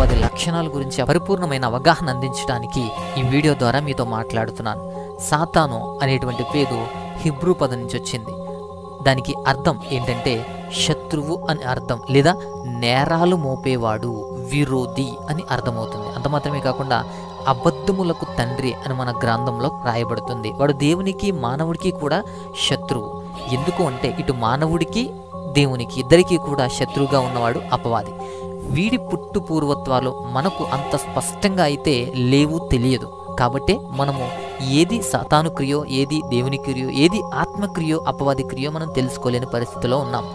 అపవాది లక్షణాల గురించి పరిపూర్ణమైన అవగాహన అందించడానికి ఈ వీడియో ద్వారా మీతో మాట్లాడుతున్నాను సాతాను అనేటువంటి పేరు హిబ్రూ పదం నుంచి వచ్చింది దానికి అర్థం ఏంటంటే శత్రువు అని అర్థం లేదా నేరాలు మోపేవాడు విరోధి అని అర్థమవుతుంది అంత మాత్రమే కాకుండా అబద్ధములకు తండ్రి అని మన గ్రంథంలో రాయబడుతుంది వాడు దేవునికి మానవుడికి కూడా శత్రువు ఎందుకు అంటే ఇటు మానవుడికి దేవునికి ఇద్దరికీ కూడా శత్రువుగా ఉన్నవాడు అపవాది వీడి పుట్టు పూర్వత్వాలు మనకు అంత స్పష్టంగా అయితే లేవు తెలియదు కాబట్టే మనము ఏది సాతాను క్రియో ఏది దేవుని క్రియో ఏది ఆత్మక్రియో అపవాది క్రియో మనం తెలుసుకోలేని పరిస్థితిలో ఉన్నాం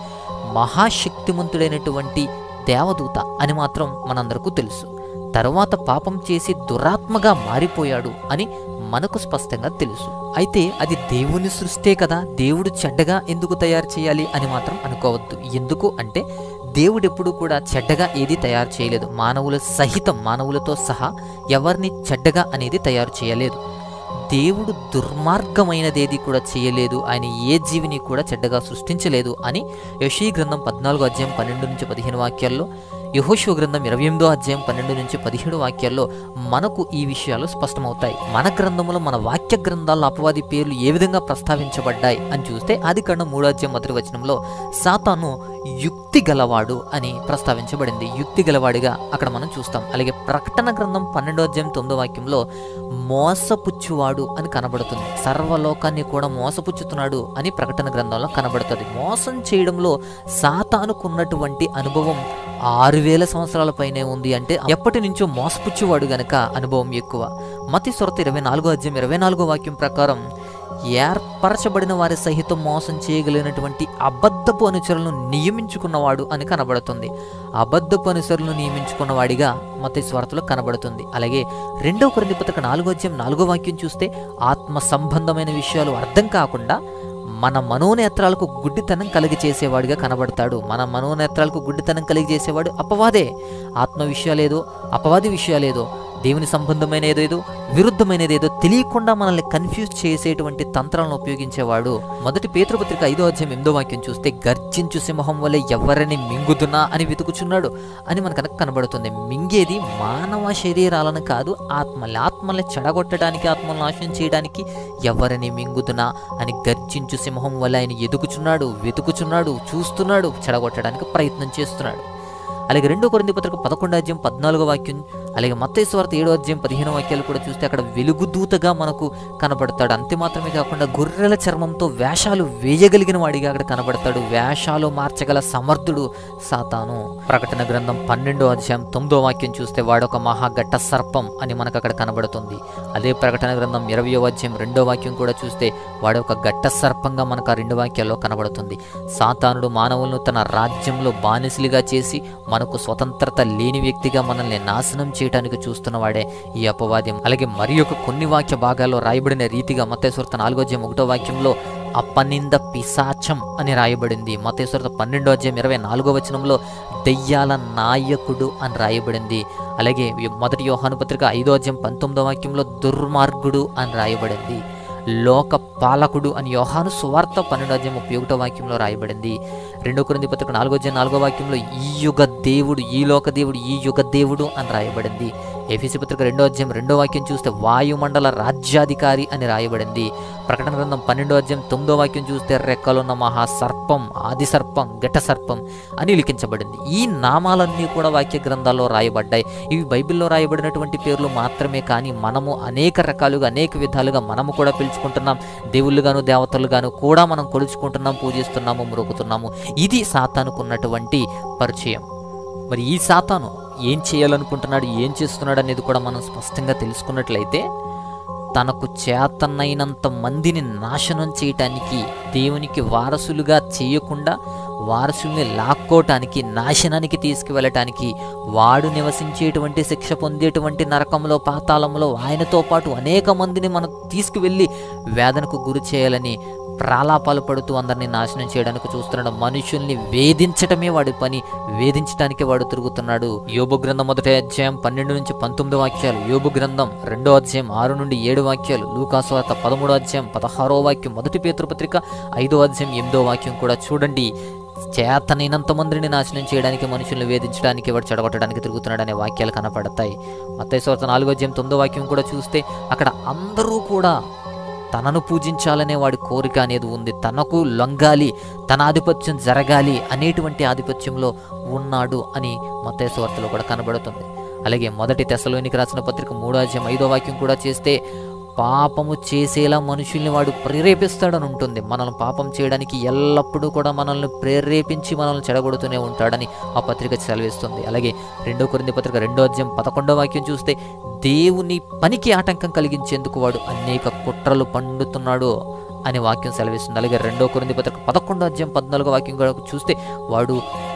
మహాశక్తిమంతుడైనటువంటి దేవదూత అని మాత్రం మనందరికీ తెలుసు తర్వాత పాపం చేసి దురాత్మగా మారిపోయాడు అని మనకు స్పష్టంగా తెలుసు అయితే అది దేవుని సృష్టే కదా దేవుడు చెడ్డగా ఎందుకు తయారు చేయాలి అని మాత్రం అనుకోవద్దు ఎందుకు అంటే దేవుడు ఎప్పుడు కూడా చెడ్డగా ఏది తయారు చేయలేదు మానవుల సహితం మానవులతో సహా ఎవరిని చెడ్డగా అనేది తయారు చేయలేదు దేవుడు దుర్మార్గమైనదేది కూడా చేయలేదు ఆయన ఏ జీవిని కూడా చెడ్డగా సృష్టించలేదు అని యశీ గ్రంథం పద్నాలుగో అధ్యాయం పన్నెండు నుంచి పదిహేను వాక్యాల్లో యహోశివ గ్రంథం ఇరవై ఎనిమిదో అధ్యాయం పన్నెండు నుంచి పదిహేడు వాక్యాల్లో మనకు ఈ విషయాలు స్పష్టమవుతాయి మన గ్రంథములో మన వాక్య గ్రంథాల్లో అపవాది పేర్లు ఏ విధంగా ప్రస్తావించబడ్డాయి అని చూస్తే ఆది కాండం మూడో అధ్యాయం మొదటి వచనంలో సాతాను యుక్తి గలవాడు అని ప్రస్తావించబడింది యుక్తి గలవాడిగా అక్కడ మనం చూస్తాం అలాగే ప్రకటన గ్రంథం పన్నెండో అధ్యాయం తొమ్మిదో వాక్యంలో మోసపుచ్చువాడు అని కనబడుతుంది సర్వలోకాన్ని కూడా మోసపుచ్చుతున్నాడు అని ప్రకటన గ్రంథంలో కనబడుతుంది మోసం చేయడంలో సాతానుకున్నటువంటి అనుభవం ఆరు వేల సంవత్సరాల పైనే ఉంది అంటే ఎప్పటి నుంచో మోసపుచ్చువాడు గనక అనుభవం ఎక్కువ మతి సొరత ఇరవై నాలుగో అధ్యాయం ఇరవై నాలుగో వాక్యం ప్రకారం ఏర్పరచబడిన వారి సహితం మోసం చేయగలిగినటువంటి అబద్ధపు అనుచరులను నియమించుకున్నవాడు అని కనబడుతుంది అబద్ధపు అనుచరులను నియమించుకున్నవాడిగా మత స్వార్థలో కనబడుతుంది అలాగే రెండవ కొరింది పత్రిక నాలుగో అధ్యాయం నాలుగో వాక్యం చూస్తే ఆత్మ సంబంధమైన విషయాలు అర్థం కాకుండా మన మనోనేత్రాలకు గుడ్డితనం కలిగి చేసేవాడిగా కనబడతాడు మన మనోనేత్రాలకు గుడ్డితనం కలిగి చేసేవాడు అపవాదే ఆత్మ విషయాలేదో అపవాది విషయాలేదో దేవుని సంబంధమైన ఏదేదో విరుద్ధమైనది ఏదో తెలియకుండా మనల్ని కన్ఫ్యూజ్ చేసేటువంటి తంత్రాలను ఉపయోగించేవాడు మొదటి పేతృపత్రిక ఐదో అధ్యాయం ఎనిమిదో వాక్యం చూస్తే గర్జించు సింహం వల్ల ఎవరిని మింగుదునా అని వెతుకుచున్నాడు అని మనకు కనబడుతుంది మింగేది మానవ శరీరాలను కాదు ఆత్మల్ని ఆత్మల్ని చెడగొట్టడానికి ఆత్మలను నాశనం చేయడానికి ఎవరిని మింగుదునా అని గర్జించు సింహం వల్ల ఆయన ఎదుగుచున్నాడు వెతుకుచున్నాడు చూస్తున్నాడు చెడగొట్టడానికి ప్రయత్నం చేస్తున్నాడు అలాగే రెండో కొరింది పత్రిక పదకొండు అధ్యాయం పద్నాలుగో వాక్యం అలాగే మత్తేశ్వార్త ఏడో అధ్యాయం పదిహేను వాక్యాలు కూడా చూస్తే అక్కడ వెలుగుదూతగా మనకు కనబడతాడు అంతే మాత్రమే కాకుండా గొర్రెల చర్మంతో వేషాలు వేయగలిగిన వాడిగా అక్కడ కనబడతాడు వేషాలు మార్చగల సమర్థుడు సాతాను ప్రకటన గ్రంథం పన్నెండో అధ్యాయం తొమ్మిదో వాక్యం చూస్తే వాడొక మహాఘట్ట సర్పం అని మనకు అక్కడ కనబడుతుంది అదే ప్రకటన గ్రంథం ఇరవయో అధ్యాయం రెండో వాక్యం కూడా చూస్తే వాడొక ఘట్ట సర్పంగా మనకు ఆ రెండు వాక్యాల్లో కనబడుతుంది సాతానుడు మానవులను తన రాజ్యంలో బానిసలుగా చేసి మనకు స్వతంత్రత లేని వ్యక్తిగా మనల్ని నాశనం చేయడానికి చూస్తున్నవాడే ఈ అపవాద్యం అలాగే మరి ఒక కొన్ని వాక్య భాగాల్లో రాయబడిన రీతిగా మతేశ్వరత నాలుగో అధ్యాయం ఒకటో వాక్యంలో అపనింద పిశాచం అని రాయబడింది మతేశ్వరత పన్నెండో అధ్యాయం ఇరవై నాలుగో వచనంలో దెయ్యాల నాయకుడు అని రాయబడింది అలాగే మొదటి యోహాను పత్రిక ఐదో అధ్యాయం పంతొమ్మిదో వాక్యంలో దుర్మార్గుడు అని రాయబడింది లోక పాలకుడు అని యోహాను సువార్త పన్నెండు అధ్యాయం ముప్పై ఒకటో వాక్యంలో రాయబడింది రెండో కొరింది పత్రిక నాలుగో అధ్యాయం నాలుగో వాక్యంలో ఈ యుగ దేవుడు ఈ లోక దేవుడు ఈ యుగ దేవుడు అని రాయబడింది ఎఫీసి పత్రిక రెండో అధ్యాయం రెండో వాక్యం చూస్తే వాయుమండల రాజ్యాధికారి అని రాయబడింది ప్రకటన గ్రంథం పన్నెండో అధ్యాయం తొమ్మిదో వాక్యం చూస్తే రెక్కలున్న మహా సర్పం ఆది సర్పం ఘట సర్పం అని లిఖించబడింది ఈ నామాలన్నీ కూడా వాక్య గ్రంథాల్లో రాయబడ్డాయి ఇవి బైబిల్లో రాయబడినటువంటి పేర్లు మాత్రమే కానీ మనము అనేక రకాలుగా అనేక విధాలుగా మనము కూడా పిలుచుకుంటున్నాం దేవుళ్ళుగాను దేవతలుగాను కూడా మనం కొలుచుకుంటున్నాం పూజిస్తున్నాము మొక్కుతున్నాము ఇది సాతానుకున్నటువంటి పరిచయం మరి ఈ సాతాను ఏం చేయాలనుకుంటున్నాడు ఏం చేస్తున్నాడు అనేది కూడా మనం స్పష్టంగా తెలుసుకున్నట్లయితే తనకు చేతనైనంత మందిని నాశనం చేయటానికి దేవునికి వారసులుగా చేయకుండా వారసుల్ని లాక్కోవటానికి నాశనానికి తీసుకువెళ్ళటానికి వాడు నివసించేటువంటి శిక్ష పొందేటువంటి నరకంలో పాతాళంలో ఆయనతో పాటు అనేక మందిని మనం తీసుకువెళ్ళి వేదనకు గురి చేయాలని ప్రాలాపాలు పడుతూ అందరినీ నాశనం చేయడానికి చూస్తున్నాడు మనుషుల్ని వేధించటమే వాడి పని వేధించడానికే వాడు తిరుగుతున్నాడు యోబు గ్రంథం మొదటి అధ్యాయం పన్నెండు నుంచి పంతొమ్మిది వాక్యాలు యోబు గ్రంథం రెండో అధ్యాయం ఆరు నుండి ఏడు వాక్యాలు లూకాసువార్త పదమూడో అధ్యాయం పదహారో వాక్యం మొదటి పేతృపత్రిక ఐదో అధ్యాయం ఎనిమిదో వాక్యం కూడా చూడండి చేతనైనంత మందిని నాశనం చేయడానికి మనుషుల్ని వేధించడానికి వాడు చెడగొట్టడానికి తిరుగుతున్నాడనే వాక్యాలు కనపడతాయి మత్తైశ్వర్త నాలుగో అధ్యాయం తొమ్మిదో వాక్యం కూడా చూస్తే అక్కడ అందరూ కూడా తనను పూజించాలనే వాడి కోరిక అనేది ఉంది తనకు లొంగాలి తన ఆధిపత్యం జరగాలి అనేటువంటి ఆధిపత్యంలో ఉన్నాడు అని మత్తైశ్వార్తలో కూడా కనబడుతుంది అలాగే మొదటి తెశలోనికి రాసిన పత్రిక మూడో అధ్యాయం ఐదో వాక్యం కూడా చేస్తే పాపము చేసేలా మనుషుల్ని వాడు ప్రేరేపిస్తాడని ఉంటుంది మనల్ని పాపం చేయడానికి ఎల్లప్పుడూ కూడా మనల్ని ప్రేరేపించి మనల్ని చెడగొడుతూనే ఉంటాడని ఆ పత్రిక సెలవిస్తుంది అలాగే రెండో కొరింది పత్రిక రెండో అధ్యాయం పదకొండో వాక్యం చూస్తే దేవుని పనికి ఆటంకం కలిగించేందుకు వాడు అనేక కుట్రలు పండుతున్నాడు అనే వాక్యం సెలవిస్తుంది అలాగే రెండో కొరింది పత్రిక పదకొండో అధ్యాయం పద్నాలుగో వాక్యం కూడా చూస్తే వాడు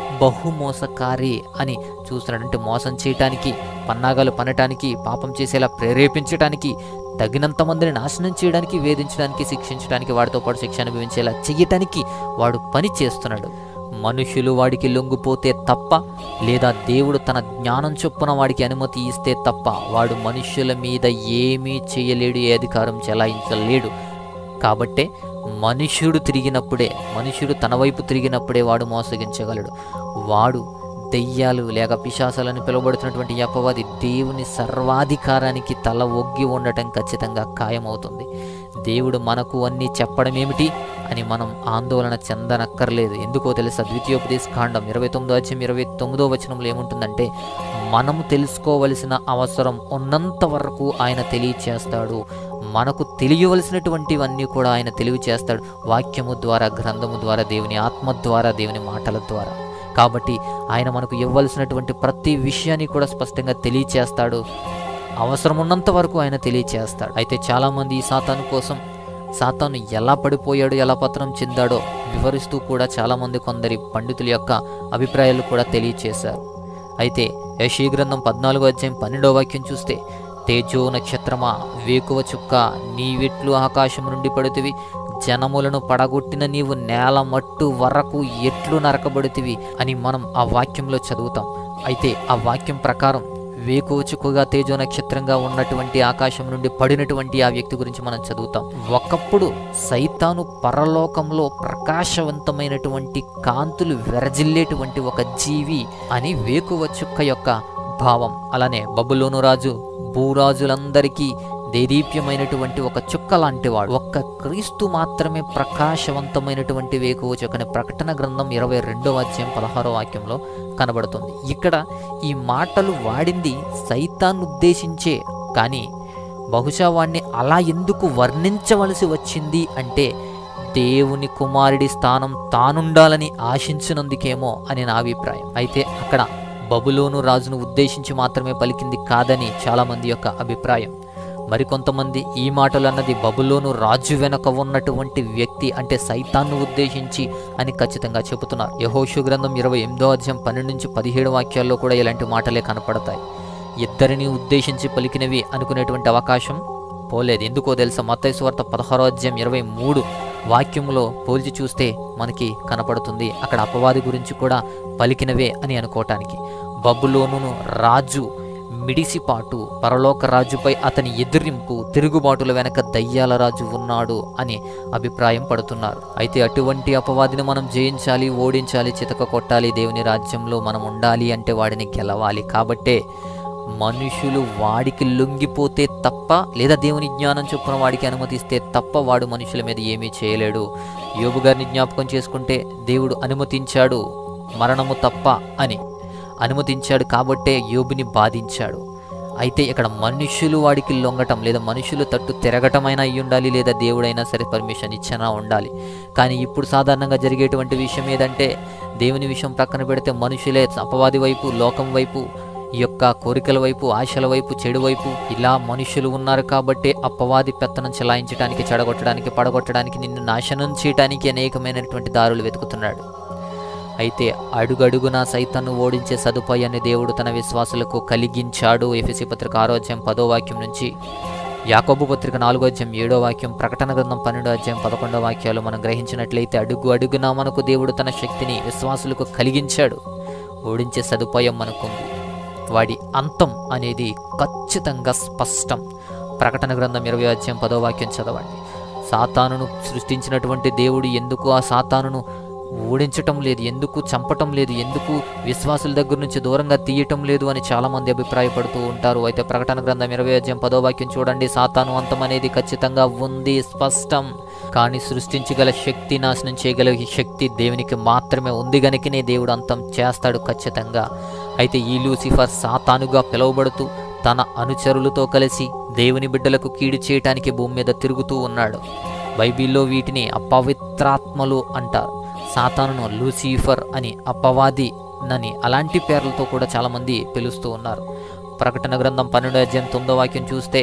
బహుమోసకారి అని చూస్తున్నాడు అంటే మోసం చేయటానికి పన్నాగాలు పనటానికి పాపం చేసేలా ప్రేరేపించడానికి తగినంత మందిని నాశనం చేయడానికి వేధించడానికి శిక్షించడానికి వాడితో పాటు శిక్ష అనుభవించేలా చెయ్యటానికి వాడు పని చేస్తున్నాడు మనుషులు వాడికి లొంగిపోతే తప్ప లేదా దేవుడు తన జ్ఞానం చొప్పున వాడికి అనుమతి ఇస్తే తప్ప వాడు మనుషుల మీద ఏమీ చేయలేడు ఏ అధికారం చెలాయించలేడు కాబట్టే మనుష్యుడు తిరిగినప్పుడే మనుష్యుడు తన వైపు తిరిగినప్పుడే వాడు మోసగించగలడు వాడు దెయ్యాలు లేక పిశాసాలని పిలువబడుతున్నటువంటి ఈ అపవాది దేవుని సర్వాధికారానికి తల ఒగ్గి ఉండటం ఖచ్చితంగా ఖాయమవుతుంది దేవుడు మనకు అన్నీ చెప్పడం ఏమిటి అని మనం ఆందోళన చెందనక్కర్లేదు ఎందుకో తెలుసా ద్వితీయోపదేశ కాండం ఇరవై తొమ్మిదో అధ్యాయం ఇరవై తొమ్మిదో వచనంలో ఏముంటుందంటే మనము తెలుసుకోవలసిన అవసరం ఉన్నంత వరకు ఆయన తెలియచేస్తాడు మనకు తెలియవలసినటువంటివన్నీ కూడా ఆయన తెలియచేస్తాడు వాక్యము ద్వారా గ్రంథము ద్వారా దేవుని ఆత్మ ద్వారా దేవుని మాటల ద్వారా కాబట్టి ఆయన మనకు ఇవ్వవలసినటువంటి ప్రతి విషయాన్ని కూడా స్పష్టంగా తెలియచేస్తాడు అవసరం ఉన్నంత వరకు ఆయన తెలియచేస్తాడు అయితే చాలామంది ఈ సాతాను కోసం సాతాను ఎలా పడిపోయాడు ఎలా పత్రం చెందాడో వివరిస్తూ కూడా చాలామంది కొందరి పండితుల యొక్క అభిప్రాయాలు కూడా తెలియచేశారు అయితే యశీ గ్రంథం పద్నాలుగో అధ్యాయం పన్నెండో వాక్యం చూస్తే తేజో నక్షత్రమా వేకువ చుక్క నీవిట్లు ఆకాశం నుండి పడుతివి జనములను పడగొట్టిన నీవు నేల మట్టు వరకు ఎట్లు నరకబడుతివి అని మనం ఆ వాక్యంలో చదువుతాం అయితే ఆ వాక్యం ప్రకారం వేకోచుకుగా తేజో నక్షత్రంగా ఉన్నటువంటి ఆకాశం నుండి పడినటువంటి ఆ వ్యక్తి గురించి మనం చదువుతాం ఒకప్పుడు సైతాను పరలోకంలో ప్రకాశవంతమైనటువంటి కాంతులు వెరజిల్లేటువంటి ఒక జీవి అని వేకువ చుక్క యొక్క భావం అలానే బబులోను రాజు భూరాజులందరికీ దేదీప్యమైనటువంటి ఒక చుక్క లాంటివాడు ఒక్క క్రీస్తు మాత్రమే ప్రకాశవంతమైనటువంటి వేకువ చుక్కని ప్రకటన గ్రంథం ఇరవై రెండవ అధ్యాయం పదహారో వాక్యంలో కనబడుతుంది ఇక్కడ ఈ మాటలు వాడింది సైతాన్ని ఉద్దేశించే కానీ బహుశా వాణ్ణి అలా ఎందుకు వర్ణించవలసి వచ్చింది అంటే దేవుని కుమారుడి స్థానం తానుండాలని ఆశించినందుకేమో అని నా అభిప్రాయం అయితే అక్కడ బబులోను రాజును ఉద్దేశించి మాత్రమే పలికింది కాదని చాలామంది యొక్క అభిప్రాయం మరికొంతమంది ఈ మాటలు అన్నది బబులోను రాజు వెనక ఉన్నటువంటి వ్యక్తి అంటే సైతాన్ను ఉద్దేశించి అని ఖచ్చితంగా చెబుతున్నారు యహోషు గ్రంథం ఇరవై ఎనిమిదో అధ్యాయం పన్నెండు నుంచి పదిహేడు వాక్యాల్లో కూడా ఇలాంటి మాటలే కనపడతాయి ఇద్దరిని ఉద్దేశించి పలికినవి అనుకునేటువంటి అవకాశం పోలేదు ఎందుకో తెలుసా మత్తయి సువార్త పదహారో అధ్యాయం ఇరవై మూడు వాక్యంలో పోల్చి చూస్తే మనకి కనపడుతుంది అక్కడ అపవాది గురించి కూడా పలికినవే అని అనుకోవటానికి బబులోనును రాజు మిడిసిపాటు పరలోక రాజుపై అతని ఎదిరింపు తిరుగుబాటుల వెనక దయ్యాల రాజు ఉన్నాడు అని అభిప్రాయం పడుతున్నారు అయితే అటువంటి అపవాదిని మనం జయించాలి ఓడించాలి చితక కొట్టాలి దేవుని రాజ్యంలో మనం ఉండాలి అంటే వాడిని గెలవాలి కాబట్టే మనుషులు వాడికి లొంగిపోతే తప్ప లేదా దేవుని జ్ఞానం చొప్పున వాడికి అనుమతిస్తే తప్ప వాడు మనుషుల మీద ఏమీ చేయలేడు యోబు గారిని జ్ఞాపకం చేసుకుంటే దేవుడు అనుమతించాడు మరణము తప్ప అని అనుమతించాడు కాబట్టే యోబుని బాధించాడు అయితే ఇక్కడ మనుషులు వాడికి లొంగటం లేదా మనుషులు తట్టు తిరగటమైనా అయి ఉండాలి లేదా దేవుడైనా సరే పర్మిషన్ ఇచ్చినా ఉండాలి కానీ ఇప్పుడు సాధారణంగా జరిగేటువంటి విషయం ఏదంటే దేవుని విషయం ప్రక్కన పెడితే మనుషులే అపవాది వైపు లోకం వైపు ఈ యొక్క కోరికల వైపు ఆశల వైపు చెడు వైపు ఇలా మనుషులు ఉన్నారు కాబట్టి అపవాది పెత్తనం చెలాయించడానికి చెడగొట్టడానికి పడగొట్టడానికి నిన్ను నాశనం చేయడానికి అనేకమైనటువంటి దారులు వెతుకుతున్నాడు అయితే అడుగడుగునా సైతాన్ని ఓడించే సదుపాయాన్ని దేవుడు తన విశ్వాసులకు కలిగించాడు ఎఫెసి పత్రిక ఆరో అధ్యాయం పదో వాక్యం నుంచి యాకోబు పత్రిక నాలుగో అధ్యాయం ఏడో వాక్యం ప్రకటన గ్రంథం పన్నెండో అధ్యాయం పదకొండో వాక్యాలు మనం గ్రహించినట్లయితే అడుగు అడుగునా మనకు దేవుడు తన శక్తిని విశ్వాసులకు కలిగించాడు ఓడించే సదుపాయం మనకుంది వాడి అంతం అనేది ఖచ్చితంగా స్పష్టం ప్రకటన గ్రంథం ఇరవై అధ్యాయం పదో వాక్యం చదవండి సాతానును సృష్టించినటువంటి దేవుడు ఎందుకు ఆ సాతానును ఓడించటం లేదు ఎందుకు చంపటం లేదు ఎందుకు విశ్వాసుల దగ్గర నుంచి దూరంగా తీయటం లేదు అని చాలామంది అభిప్రాయపడుతూ ఉంటారు అయితే ప్రకటన గ్రంథం ఇరవై అధ్యాయం పదో వాక్యం చూడండి సాతాను అంతం అనేది ఖచ్చితంగా ఉంది స్పష్టం కానీ సృష్టించగల శక్తి నాశనం చేయగల ఈ శక్తి దేవునికి మాత్రమే ఉంది గనుకనే దేవుడు అంతం చేస్తాడు ఖచ్చితంగా అయితే ఈ లూసిఫర్ సాతానుగా పిలువబడుతూ తన అనుచరులతో కలిసి దేవుని బిడ్డలకు కీడు చేయటానికి భూమి మీద తిరుగుతూ ఉన్నాడు బైబిల్లో వీటిని అపవిత్రాత్మలు అంటారు సాతానును లూసిఫర్ అని అపవాది నని అలాంటి పేర్లతో కూడా చాలామంది పిలుస్తూ ఉన్నారు ప్రకటన గ్రంథం పన్నెండు అధ్యాయం తొమ్మిదో వాక్యం చూస్తే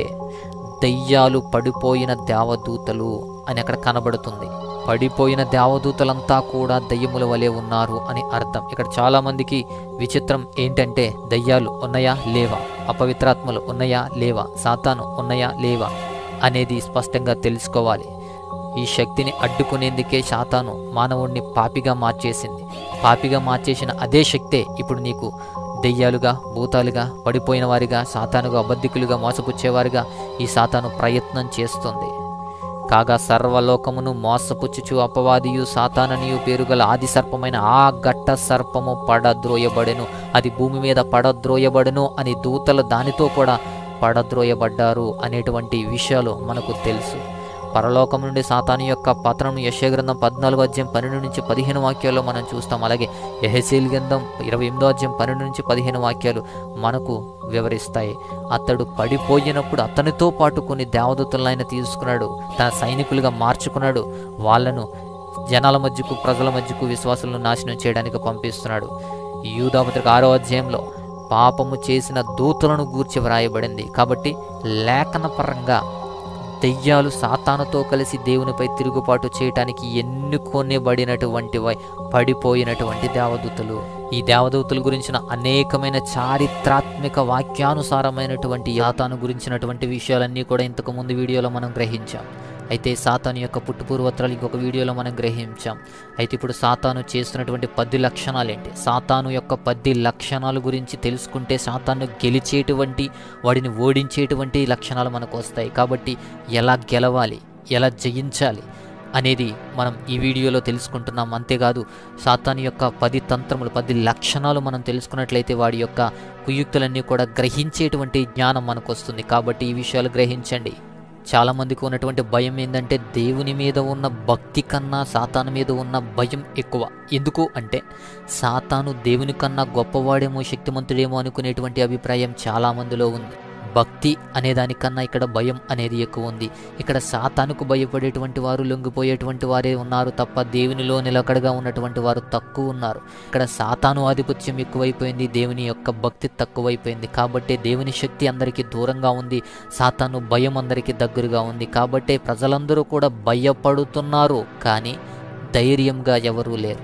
దయ్యాలు పడిపోయిన దేవదూతలు అని అక్కడ కనబడుతుంది పడిపోయిన దేవదూతలంతా కూడా దయ్యముల వలె ఉన్నారు అని అర్థం ఇక్కడ చాలా మందికి విచిత్రం ఏంటంటే దయ్యాలు ఉన్నాయా లేవా అపవిత్రాత్మలు ఉన్నాయా లేవా సాతాను ఉన్నాయా లేవా అనేది స్పష్టంగా తెలుసుకోవాలి ఈ శక్తిని అడ్డుకునేందుకే శాతాను మానవుణ్ణి పాపిగా మార్చేసింది పాపిగా మార్చేసిన అదే శక్తే ఇప్పుడు నీకు దెయ్యాలుగా భూతాలుగా పడిపోయిన వారిగా సాతానుగా అబద్ధికులుగా మోసపుచ్చేవారుగా ఈ సాతాను ప్రయత్నం చేస్తుంది కాగా సర్వలోకమును మోసపుచ్చుచు అపవాదియు సాతాననియు పేరుగల ఆది సర్పమైన ఆ గట్ట సర్పము పడద్రోయబడెను అది భూమి మీద పడద్రోయబడెను అని దూతలు దానితో కూడా పడద్రోయబడ్డారు అనేటువంటి విషయాలు మనకు తెలుసు పరలోకం నుండి సాతాను యొక్క పతనం యశగ్రంథం పద్నాలుగు అధ్యాయం పన్నెండు నుంచి పదిహేను వాక్యాల్లో మనం చూస్తాం అలాగే యహసీల్ గ్రంథం ఇరవై ఎనిమిదో అధ్యాయం పన్నెండు నుంచి పదిహేను వాక్యాలు మనకు వివరిస్తాయి అతడు పడిపోయినప్పుడు అతనితో పాటు కొన్ని దేవదూతలను ఆయన తీసుకున్నాడు తన సైనికులుగా మార్చుకున్నాడు వాళ్ళను జనాల మధ్యకు ప్రజల మధ్యకు విశ్వాసులను నాశనం చేయడానికి పంపిస్తున్నాడు యూదాపత్రిక ఆరో అధ్యాయంలో పాపము చేసిన దూతలను గూర్చి వ్రాయబడింది కాబట్టి లేఖనపరంగా దెయ్యాలు సాతానుతో కలిసి దేవునిపై తిరుగుబాటు చేయటానికి ఎన్నుకొనిబడినటువంటి వై- పడిపోయినటువంటి దేవదూతలు ఈ దేవదూతల గురించిన అనేకమైన చారిత్రాత్మక వాక్యానుసారమైనటువంటి యాతాను గురించినటువంటి విషయాలన్నీ కూడా ఇంతకు ముందు వీడియోలో మనం గ్రహించాం అయితే సాతాను యొక్క పుట్టుపూర్వత్రాలు ఇంకొక వీడియోలో మనం గ్రహించాం అయితే ఇప్పుడు సాతాను చేస్తున్నటువంటి పది లక్షణాలు ఏంటి సాతాను యొక్క పది లక్షణాల గురించి తెలుసుకుంటే సాతాను గెలిచేటువంటి వాడిని ఓడించేటువంటి లక్షణాలు మనకు వస్తాయి కాబట్టి ఎలా గెలవాలి ఎలా జయించాలి అనేది మనం ఈ వీడియోలో తెలుసుకుంటున్నాం అంతేకాదు సాతాను యొక్క పది తంత్రములు పది లక్షణాలు మనం తెలుసుకున్నట్లయితే వాడి యొక్క కుయుక్తులన్నీ కూడా గ్రహించేటువంటి జ్ఞానం మనకు వస్తుంది కాబట్టి ఈ విషయాలు గ్రహించండి చాలామందికి ఉన్నటువంటి భయం ఏంటంటే దేవుని మీద ఉన్న భక్తి కన్నా సాతాను మీద ఉన్న భయం ఎక్కువ ఎందుకు అంటే సాతాను దేవుని కన్నా గొప్పవాడేమో శక్తిమంతుడేమో అనుకునేటువంటి అభిప్రాయం చాలామందిలో ఉంది భక్తి అనే దానికన్నా ఇక్కడ భయం అనేది ఎక్కువ ఉంది ఇక్కడ సాతానుకు భయపడేటువంటి వారు లొంగిపోయేటువంటి వారే ఉన్నారు తప్ప దేవునిలో నిలకడగా ఉన్నటువంటి వారు తక్కువ ఉన్నారు ఇక్కడ సాతాను ఆధిపత్యం ఎక్కువైపోయింది దేవుని యొక్క భక్తి తక్కువైపోయింది కాబట్టి దేవుని శక్తి అందరికీ దూరంగా ఉంది సాతాను భయం అందరికీ దగ్గరగా ఉంది కాబట్టి ప్రజలందరూ కూడా భయపడుతున్నారు కానీ ధైర్యంగా ఎవరూ లేరు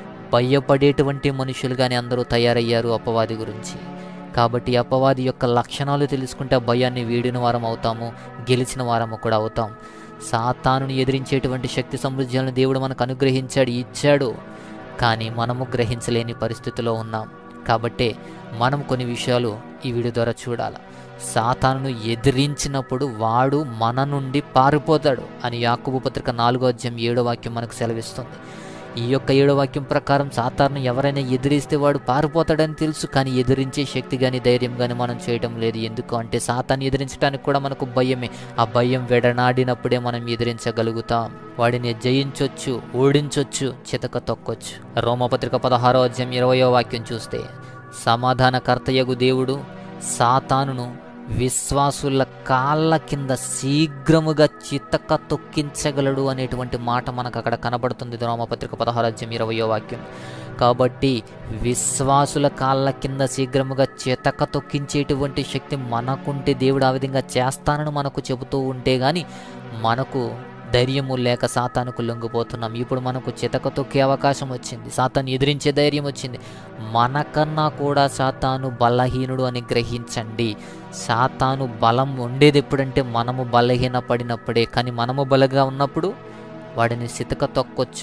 భయపడేటువంటి మనుషులుగానే అందరూ తయారయ్యారు అపవాది గురించి కాబట్టి అపవాది యొక్క లక్షణాలు తెలుసుకుంటే ఆ భయాన్ని వీడిన వారం అవుతాము గెలిచిన వారము కూడా అవుతాం సాతానుని ఎదిరించేటువంటి శక్తి సమృద్ధ్యాలను దేవుడు మనకు అనుగ్రహించాడు ఇచ్చాడు కానీ మనము గ్రహించలేని పరిస్థితిలో ఉన్నాం కాబట్టే మనం కొన్ని విషయాలు ఈ వీడియో ద్వారా చూడాలి సాతానును ఎదిరించినప్పుడు వాడు మన నుండి పారిపోతాడు అని యాకుబు పత్రిక నాలుగో అధ్యాయం ఏడో వాక్యం మనకు సెలవిస్తుంది ఈ యొక్క ఏడో వాక్యం ప్రకారం సాతాను ఎవరైనా ఎదిరిస్తే వాడు పారిపోతాడని తెలుసు కానీ ఎదిరించే శక్తి కానీ ధైర్యం కానీ మనం చేయడం లేదు ఎందుకు అంటే సాతాన్ని ఎదిరించడానికి కూడా మనకు భయమే ఆ భయం వెడనాడినప్పుడే మనం ఎదిరించగలుగుతాం వాడిని జయించొచ్చు ఓడించొచ్చు చితక తొక్కొచ్చు రోమపత్రిక పదహారో అధ్యాయం ఇరవయో వాక్యం చూస్తే సమాధానకర్తయగు దేవుడు సాతానును విశ్వాసుల కాళ్ళ కింద శీఘ్రముగా చితక తొక్కించగలడు అనేటువంటి మాట మనకు అక్కడ కనబడుతుంది రోమపత్రిక పదహారు అధ్యాయం ఇరవయో వాక్యం కాబట్టి విశ్వాసుల కాళ్ళ కింద శీఘ్రముగా చితక తొక్కించేటువంటి శక్తి మనకుంటే దేవుడు ఆ విధంగా చేస్తానని మనకు చెబుతూ ఉంటే గాని మనకు ధైర్యము లేక సాతానుకు లొంగిపోతున్నాం ఇప్పుడు మనకు చితక తొక్కే అవకాశం వచ్చింది సాతాను ఎదిరించే ధైర్యం వచ్చింది మనకన్నా కూడా సాతాను బలహీనుడు అని గ్రహించండి సాతాను బలం ఉండేది ఎప్పుడంటే మనము బలహీన పడినప్పుడే కానీ మనము బలగా ఉన్నప్పుడు వాడిని సితక తొక్కొచ్చు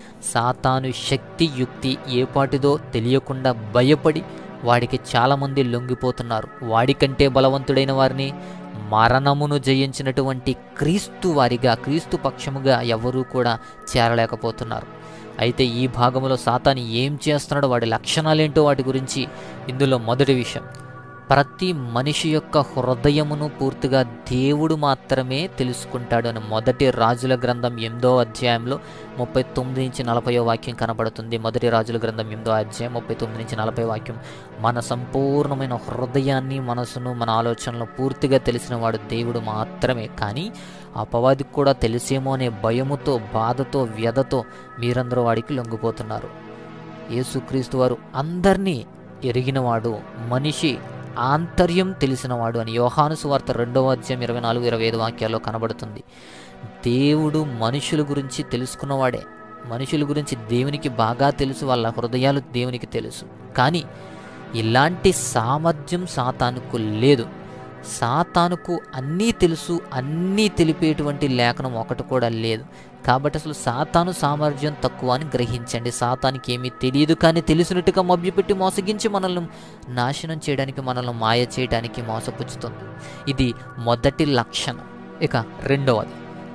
సాతాను శక్తి యుక్తి ఏ పాటిదో తెలియకుండా భయపడి వాడికి చాలామంది లొంగిపోతున్నారు వాడికంటే బలవంతుడైన వారిని మరణమును జయించినటువంటి క్రీస్తు వారిగా క్రీస్తు పక్షముగా ఎవరూ కూడా చేరలేకపోతున్నారు అయితే ఈ భాగంలో సాతాను ఏం చేస్తున్నాడో వాడి లక్షణాలేంటో వాటి గురించి ఇందులో మొదటి విషయం ప్రతి మనిషి యొక్క హృదయమును పూర్తిగా దేవుడు మాత్రమే తెలుసుకుంటాడు అని మొదటి రాజుల గ్రంథం ఎనిమిదో అధ్యాయంలో ముప్పై తొమ్మిది నుంచి నలభైో వాక్యం కనబడుతుంది మొదటి రాజుల గ్రంథం ఎనిమిదో అధ్యాయం ముప్పై తొమ్మిది నుంచి నలభై వాక్యం మన సంపూర్ణమైన హృదయాన్ని మనసును మన ఆలోచనలు పూర్తిగా తెలిసిన వాడు దేవుడు మాత్రమే కానీ అపవాదికి కూడా తెలిసేమో అనే భయముతో బాధతో వ్యధతో మీరందరూ వాడికి లొంగిపోతున్నారు యేసుక్రీస్తు వారు అందరినీ ఎరిగినవాడు మనిషి ఆంతర్యం తెలిసినవాడు అని యోహాను సువార్త రెండవ అధ్యాయం ఇరవై నాలుగు ఇరవై ఐదు వాక్యాల్లో కనబడుతుంది దేవుడు మనుషుల గురించి తెలుసుకున్నవాడే మనుషుల గురించి దేవునికి బాగా తెలుసు వాళ్ళ హృదయాలు దేవునికి తెలుసు కానీ ఇలాంటి సామర్థ్యం సాతానుకు లేదు సాతానుకు అన్నీ తెలుసు అన్నీ తెలిపేటువంటి లేఖనం ఒకటి కూడా లేదు కాబట్టి అసలు సాతాను సామర్థ్యం తక్కువ అని గ్రహించండి సాతానికి ఏమీ తెలియదు కానీ తెలిసినట్టుగా మభ్యపెట్టి మోసగించి మనల్ని నాశనం చేయడానికి మనల్ని మాయ చేయడానికి మోసపుచ్చుతుంది ఇది మొదటి లక్షణం ఇక రెండవది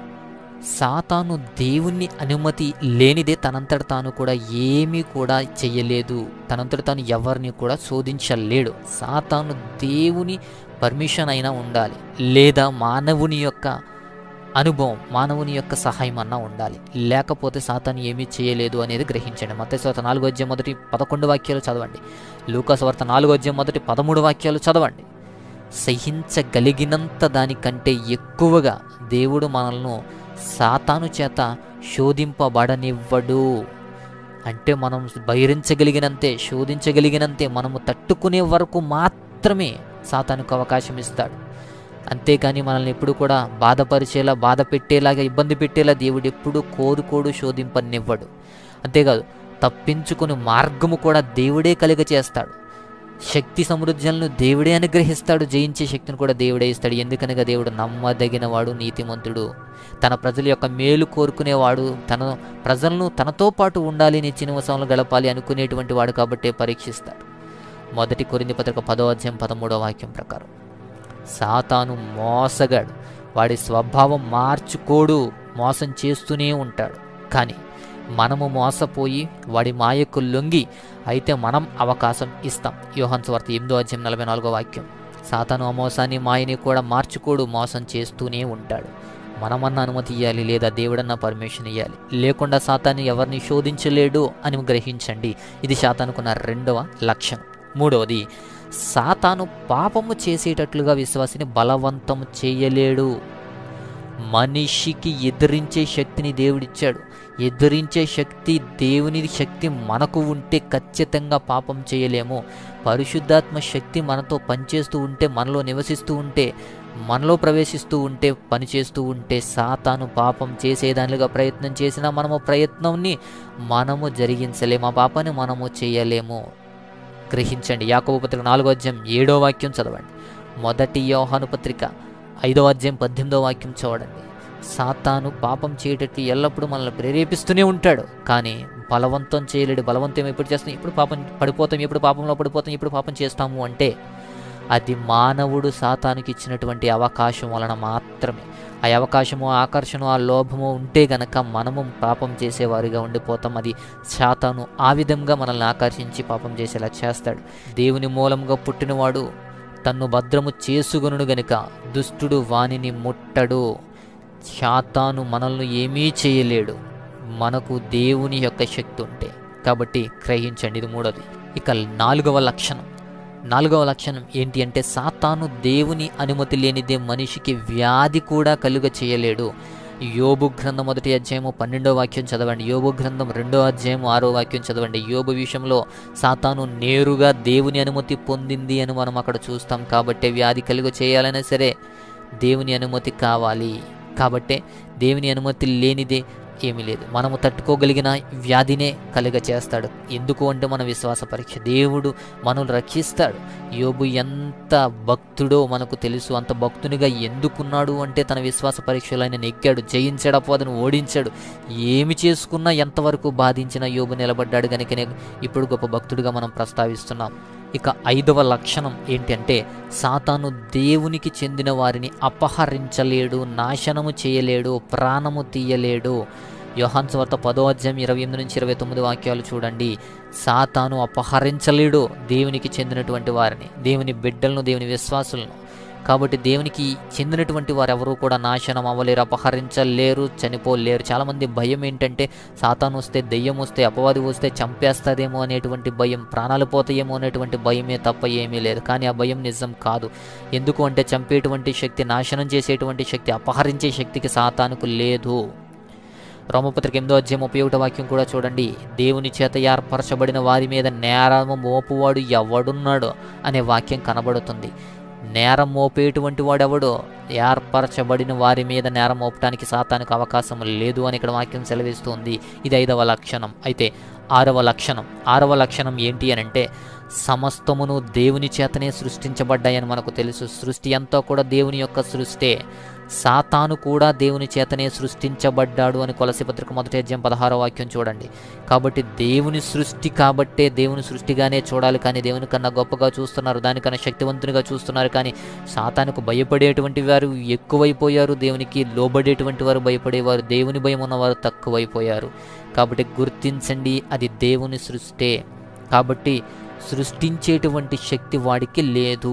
సాతాను దేవుని అనుమతి లేనిదే తనంతట తాను కూడా ఏమీ కూడా చెయ్యలేదు తనంతట తాను ఎవరిని కూడా శోధించలేడు సాతాను దేవుని పర్మిషన్ అయినా ఉండాలి లేదా మానవుని యొక్క అనుభవం మానవుని యొక్క సహాయం అన్నా ఉండాలి లేకపోతే సాతాను ఏమీ చేయలేదు అనేది గ్రహించండి మత్స్యవార్త నాలుగో అధ్యాయం మొదటి పదకొండు వాక్యాలు చదవండి లూకాస్ వార్త నాలుగో అధ్యాయం మొదటి పదమూడు వాక్యాలు చదవండి సహించగలిగినంత దానికంటే ఎక్కువగా దేవుడు మనల్ని సాతాను చేత శోధింపబడనివ్వడు అంటే మనం భరించగలిగినంతే శోధించగలిగినంతే మనము తట్టుకునే వరకు మాత్రమే సాతానుకు అవకాశం ఇస్తాడు అంతేకాని మనల్ని ఎప్పుడు కూడా బాధపరిచేలా బాధ పెట్టేలాగా ఇబ్బంది పెట్టేలా దేవుడు ఎప్పుడు కోరుకోడు శోధింపనివ్వడు అంతేకాదు తప్పించుకుని మార్గము కూడా దేవుడే కలిగ చేస్తాడు శక్తి సమృద్ధులను దేవుడే అనుగ్రహిస్తాడు జయించే శక్తిని కూడా దేవుడే ఇస్తాడు ఎందుకనగా దేవుడు నమ్మదగినవాడు నీతిమంతుడు తన ప్రజల యొక్క మేలు కోరుకునేవాడు తన ప్రజలను తనతో పాటు ఉండాలి నిత్యనివసంలో గడపాలి అనుకునేటువంటి వాడు కాబట్టే పరీక్షిస్తాడు మొదటి కొరింది పత్రిక పదో అధ్యాయం పదమూడో వాక్యం ప్రకారం సాతాను మోసగాడు వాడి స్వభావం మార్చుకోడు మోసం చేస్తూనే ఉంటాడు కానీ మనము మోసపోయి వాడి మాయకు లొంగి అయితే మనం అవకాశం ఇస్తాం యోహన్ స్వార్త ఎనిమిదో అధ్యాయం నలభై నాలుగో వాక్యం సాతాను ఆ మోసాన్ని మాయని కూడా మార్చుకోడు మోసం చేస్తూనే ఉంటాడు మనమన్నా అనుమతి ఇవ్వాలి లేదా దేవుడన్నా పర్మిషన్ ఇవ్వాలి లేకుండా సాతాన్ని ఎవరిని శోధించలేడు అని గ్రహించండి ఇది సాతానుకున్న రెండవ లక్షణం మూడవది సాతాను పాపము చేసేటట్లుగా విశ్వాసిని బలవంతం చేయలేడు మనిషికి ఎదిరించే శక్తిని దేవుడిచ్చాడు ఎదిరించే శక్తి దేవుని శక్తి మనకు ఉంటే ఖచ్చితంగా పాపం చేయలేము పరిశుద్ధాత్మ శక్తి మనతో పనిచేస్తూ ఉంటే మనలో నివసిస్తూ ఉంటే మనలో ప్రవేశిస్తూ ఉంటే పనిచేస్తూ ఉంటే సాతాను పాపం చేసేదానిగా ప్రయత్నం చేసినా మనము ప్రయత్నంని మనము జరిగించలేము ఆ పాపాన్ని మనము చేయలేము గ్రహించండి యాకోబు పత్రిక నాలుగో అధ్యాయం ఏడో వాక్యం చదవండి మొదటి యోహాను పత్రిక ఐదో అధ్యాయం పద్దెనిమిదో వాక్యం చూడండి సాతాను పాపం చేయటట్టు ఎల్లప్పుడూ మనల్ని ప్రేరేపిస్తూనే ఉంటాడు కానీ బలవంతం చేయలేడు బలవంతం ఎప్పుడు చేస్తాం ఇప్పుడు పాపం పడిపోతాం ఎప్పుడు పాపంలో పడిపోతాం ఎప్పుడు పాపం చేస్తాము అంటే అది మానవుడు సాతానికి ఇచ్చినటువంటి అవకాశం వలన మాత్రమే ఆ అవకాశము ఆకర్షణ ఆ లోభము ఉంటే గనక మనము పాపం చేసేవారిగా ఉండిపోతాం అది శాతాను ఆ విధంగా మనల్ని ఆకర్షించి పాపం చేసేలా చేస్తాడు దేవుని మూలంగా పుట్టినవాడు తన్ను భద్రము చేసుగును గనుక దుష్టుడు వానిని ముట్టడు శాతాను మనల్ని ఏమీ చేయలేడు మనకు దేవుని యొక్క శక్తి ఉంటే కాబట్టి గ్రహించండి ఇది మూడోది ఇక నాలుగవ లక్షణం నాలుగవ లక్షణం ఏంటి అంటే సాతాను దేవుని అనుమతి లేనిదే మనిషికి వ్యాధి కూడా కలుగ చేయలేడు యోబు గ్రంథం మొదటి అధ్యాయము పన్నెండో వాక్యం చదవండి యోబు గ్రంథం రెండో అధ్యాయం ఆరో వాక్యం చదవండి యోబు విషయంలో సాతాను నేరుగా దేవుని అనుమతి పొందింది అని మనం అక్కడ చూస్తాం కాబట్టి వ్యాధి కలుగ చేయాలైనా సరే దేవుని అనుమతి కావాలి కాబట్టే దేవుని అనుమతి లేనిదే ఏమీ లేదు మనము తట్టుకోగలిగిన వ్యాధినే కలుగ చేస్తాడు ఎందుకు అంటే మన విశ్వాస పరీక్ష దేవుడు మనల్ని రక్షిస్తాడు యోబు ఎంత భక్తుడో మనకు తెలుసు అంత భక్తునిగా ఎందుకున్నాడు అంటే తన విశ్వాస పరీక్షలు ఆయన నెగ్గాడు జయించాడు అపవాదను ఓడించాడు ఏమి చేసుకున్నా ఎంతవరకు బాధించినా యోబు నిలబడ్డాడు కనుకనే ఇప్పుడు గొప్ప భక్తుడిగా మనం ప్రస్తావిస్తున్నాం ఇక ఐదవ లక్షణం ఏంటంటే సాతాను దేవునికి చెందిన వారిని అపహరించలేడు నాశనము చేయలేడు ప్రాణము తీయలేడు యోహాన్ స్వార్త పదో అధ్యాయం ఇరవై ఎనిమిది నుంచి ఇరవై తొమ్మిది వాక్యాలు చూడండి సాతాను అపహరించలేడు దేవునికి చెందినటువంటి వారిని దేవుని బిడ్డలను దేవుని విశ్వాసులను కాబట్టి దేవునికి చెందినటువంటి వారు ఎవరు కూడా నాశనం అవ్వలేరు అపహరించలేరు చనిపోలేరు చాలామంది భయం ఏంటంటే సాతాను వస్తే దెయ్యం వస్తే అపవాది వస్తే చంపేస్తుందేమో అనేటువంటి భయం ప్రాణాలు పోతాయేమో అనేటువంటి భయమే తప్ప ఏమీ లేదు కానీ ఆ భయం నిజం కాదు ఎందుకు అంటే చంపేటువంటి శక్తి నాశనం చేసేటువంటి శక్తి అపహరించే శక్తికి సాతానుకు లేదు రోమపత్రిక ఎనిమిదో అధ్యాయం ముప్పై ఒకటో వాక్యం కూడా చూడండి దేవుని చేత ఏర్పరచబడిన వారి మీద నేరము మోపువాడు ఎవడున్నాడో అనే వాక్యం కనబడుతుంది నేరం మోపేటువంటి వాడెవడో ఏర్పరచబడిన వారి మీద నేరం మోపడానికి సాతానికి అవకాశం లేదు అని ఇక్కడ వాక్యం సెలవిస్తుంది ఇది ఐదవ లక్షణం అయితే ఆరవ లక్షణం ఆరవ లక్షణం ఏంటి అని అంటే సమస్తమును దేవుని చేతనే సృష్టించబడ్డాయని మనకు తెలుసు సృష్టి అంతా కూడా దేవుని యొక్క సృష్టే సాతాను కూడా దేవుని చేతనే సృష్టించబడ్డాడు అని కొలసి పత్రిక మొదటి అధ్యాయం పదహారో వాక్యం చూడండి కాబట్టి దేవుని సృష్టి కాబట్టే దేవుని సృష్టిగానే చూడాలి కానీ దేవుని కన్నా గొప్పగా చూస్తున్నారు దానికన్నా శక్తివంతునిగా చూస్తున్నారు కానీ సాతానుకు భయపడేటువంటి వారు ఎక్కువైపోయారు దేవునికి లోబడేటువంటి వారు భయపడేవారు దేవుని భయం ఉన్నవారు తక్కువైపోయారు కాబట్టి గుర్తించండి అది దేవుని సృష్టే కాబట్టి సృష్టించేటువంటి శక్తి వాడికి లేదు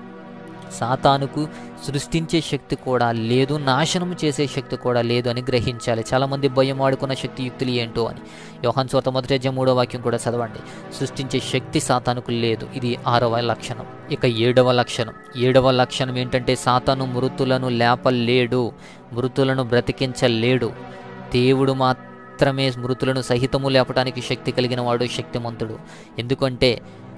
సాతానుకు సృష్టించే శక్తి కూడా లేదు నాశనం చేసే శక్తి కూడా లేదు అని గ్రహించాలి చాలామంది భయం ఆడుకున్న శక్తి యుక్తులు ఏంటో అని యోహాన్ స్వత మొదటి అధ్యాయం మూడో వాక్యం కూడా చదవండి సృష్టించే శక్తి సాతానుకు లేదు ఇది ఆరవ లక్షణం ఇక ఏడవ లక్షణం ఏడవ లక్షణం ఏంటంటే సాతాను మృతులను లేపలేడు మృతులను బ్రతికించలేడు దేవుడు మాత్రమే మృతులను సహితము లేపడానికి శక్తి కలిగిన వాడు శక్తిమంతుడు ఎందుకంటే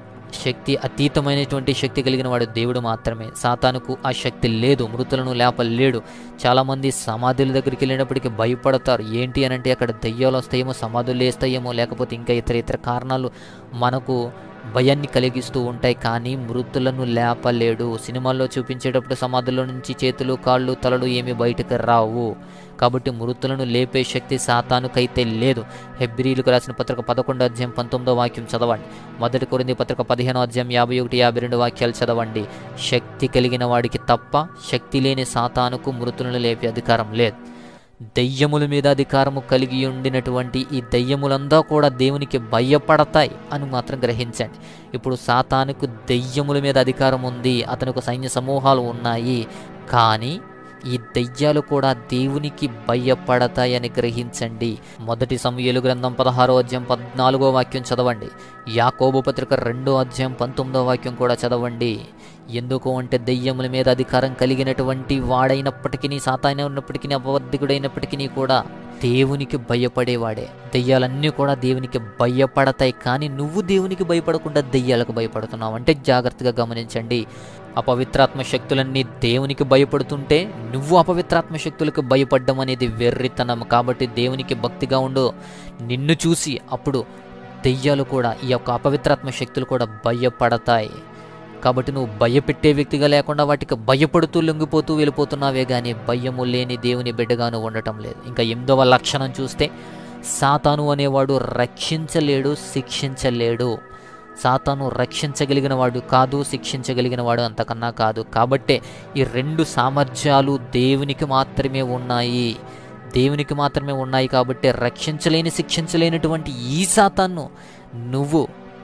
శక్తి అతీతమైనటువంటి శక్తి కలిగిన వాడు దేవుడు మాత్రమే సాతానుకు ఆ శక్తి లేదు మృతులను లేపలేడు చాలామంది సమాధుల దగ్గరికి వెళ్ళినప్పటికీ భయపడతారు ఏంటి అని అంటే అక్కడ దయ్యాలు వస్తాయేమో సమాధులు వేస్తాయేమో లేకపోతే ఇంకా ఇతర ఇతర కారణాలు మనకు భయాన్ని కలిగిస్తూ ఉంటాయి కానీ మృతులను లేపలేడు సినిమాల్లో చూపించేటప్పుడు సమాధుల్లో నుంచి చేతులు కాళ్ళు తలలు ఏమి బయటకు రావు కాబట్టి మృతులను లేపే శక్తి సాతానుకైతే లేదు హెబ్రిలకు రాసిన పత్రిక పదకొండో అధ్యాయం పంతొమ్మిదో వాక్యం చదవండి మొదటి కొరింది పత్రిక పదిహేనో అధ్యాయం యాభై ఒకటి యాభై రెండు వాక్యాలు చదవండి శక్తి కలిగిన వాడికి తప్ప శక్తి లేని సాతానుకు మృతులను లేపే అధికారం లేదు దెయ్యముల మీద అధికారము కలిగి ఉండినటువంటి ఈ దెయ్యములందా కూడా దేవునికి భయపడతాయి అని మాత్రం గ్రహించండి ఇప్పుడు సాతానుకు దెయ్యముల మీద అధికారం ఉంది అతనికి సైన్య సమూహాలు ఉన్నాయి కానీ ఈ దెయ్యాలు కూడా దేవునికి భయపడతాయని గ్రహించండి మొదటి సమయలు గ్రంథం పదహారో అధ్యాయం పద్నాలుగో వాక్యం చదవండి యాకోబు పత్రిక రెండో అధ్యాయం పంతొమ్మిదో వాక్యం కూడా చదవండి ఎందుకు అంటే దెయ్యముల మీద అధికారం కలిగినటువంటి వాడైనప్పటికీ సాతానే ఉన్నప్పటికీ అబద్ధికుడైనప్పటికీ కూడా దేవునికి భయపడేవాడే దెయ్యాలన్నీ కూడా దేవునికి భయపడతాయి కానీ నువ్వు దేవునికి భయపడకుండా దెయ్యాలకు భయపడుతున్నావు అంటే జాగ్రత్తగా గమనించండి అపవిత్రాత్మ శక్తులన్నీ దేవునికి భయపడుతుంటే నువ్వు అపవిత్రాత్మ శక్తులకు భయపడడం అనేది వెర్రితనం కాబట్టి దేవునికి భక్తిగా ఉండు నిన్ను చూసి అప్పుడు దెయ్యాలు కూడా ఈ యొక్క అపవిత్రాత్మ శక్తులు కూడా భయపడతాయి కాబట్టి నువ్వు భయపెట్టే వ్యక్తిగా లేకుండా వాటికి భయపడుతూ లొంగిపోతూ వెళ్ళిపోతున్నావే కానీ భయము లేని దేవుని బిడ్డగాను ఉండటం లేదు ఇంకా ఎనిమిదవ లక్షణం చూస్తే సాతాను అనేవాడు రక్షించలేడు శిక్షించలేడు సాతాను రక్షించగలిగిన వాడు కాదు శిక్షించగలిగిన వాడు అంతకన్నా కాదు కాబట్టే ఈ రెండు సామర్థ్యాలు దేవునికి మాత్రమే ఉన్నాయి దేవునికి మాత్రమే ఉన్నాయి కాబట్టి రక్షించలేని శిక్షించలేనటువంటి ఈ సాతాన్ను నువ్వు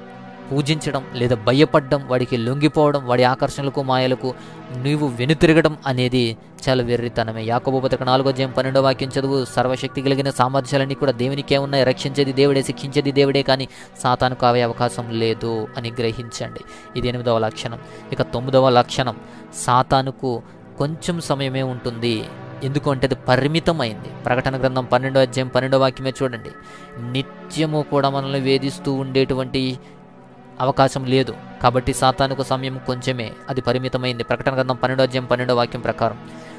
పూజించడం లేదా భయపడడం వాడికి లొంగిపోవడం వాడి ఆకర్షణలకు మాయలకు నువ్వు వెనుతిరగడం అనేది చాలా వెర్రితనమే యాకోబు పత్రిక నాలుగో అధ్యాయం పన్నెండో వాక్యం చదువు సర్వశక్తి కలిగిన సామర్థ్యాలన్నీ కూడా దేవునికే ఉన్నాయి రక్షించేది దేవుడే శిక్షించేది దేవుడే కానీ సాతానుకు అవే అవకాశం లేదు అని గ్రహించండి ఇది ఎనిమిదవ లక్షణం ఇక తొమ్మిదవ లక్షణం సాతానుకు కొంచెం సమయమే ఉంటుంది ఎందుకంటే అది పరిమితమైంది ప్రకటన గ్రంథం పన్నెండో అధ్యాయం పన్నెండో వాక్యమే చూడండి నిత్యము కూడా మనల్ని వేధిస్తూ ఉండేటువంటి అవకాశం లేదు కాబట్టి సాతానుకు సమయం కొంచెమే అది పరిమితమైంది ప్రకటన గ్రంథం పన్నెండో అధ్యాయం పన్నెండో వాక్యం ప్రకారం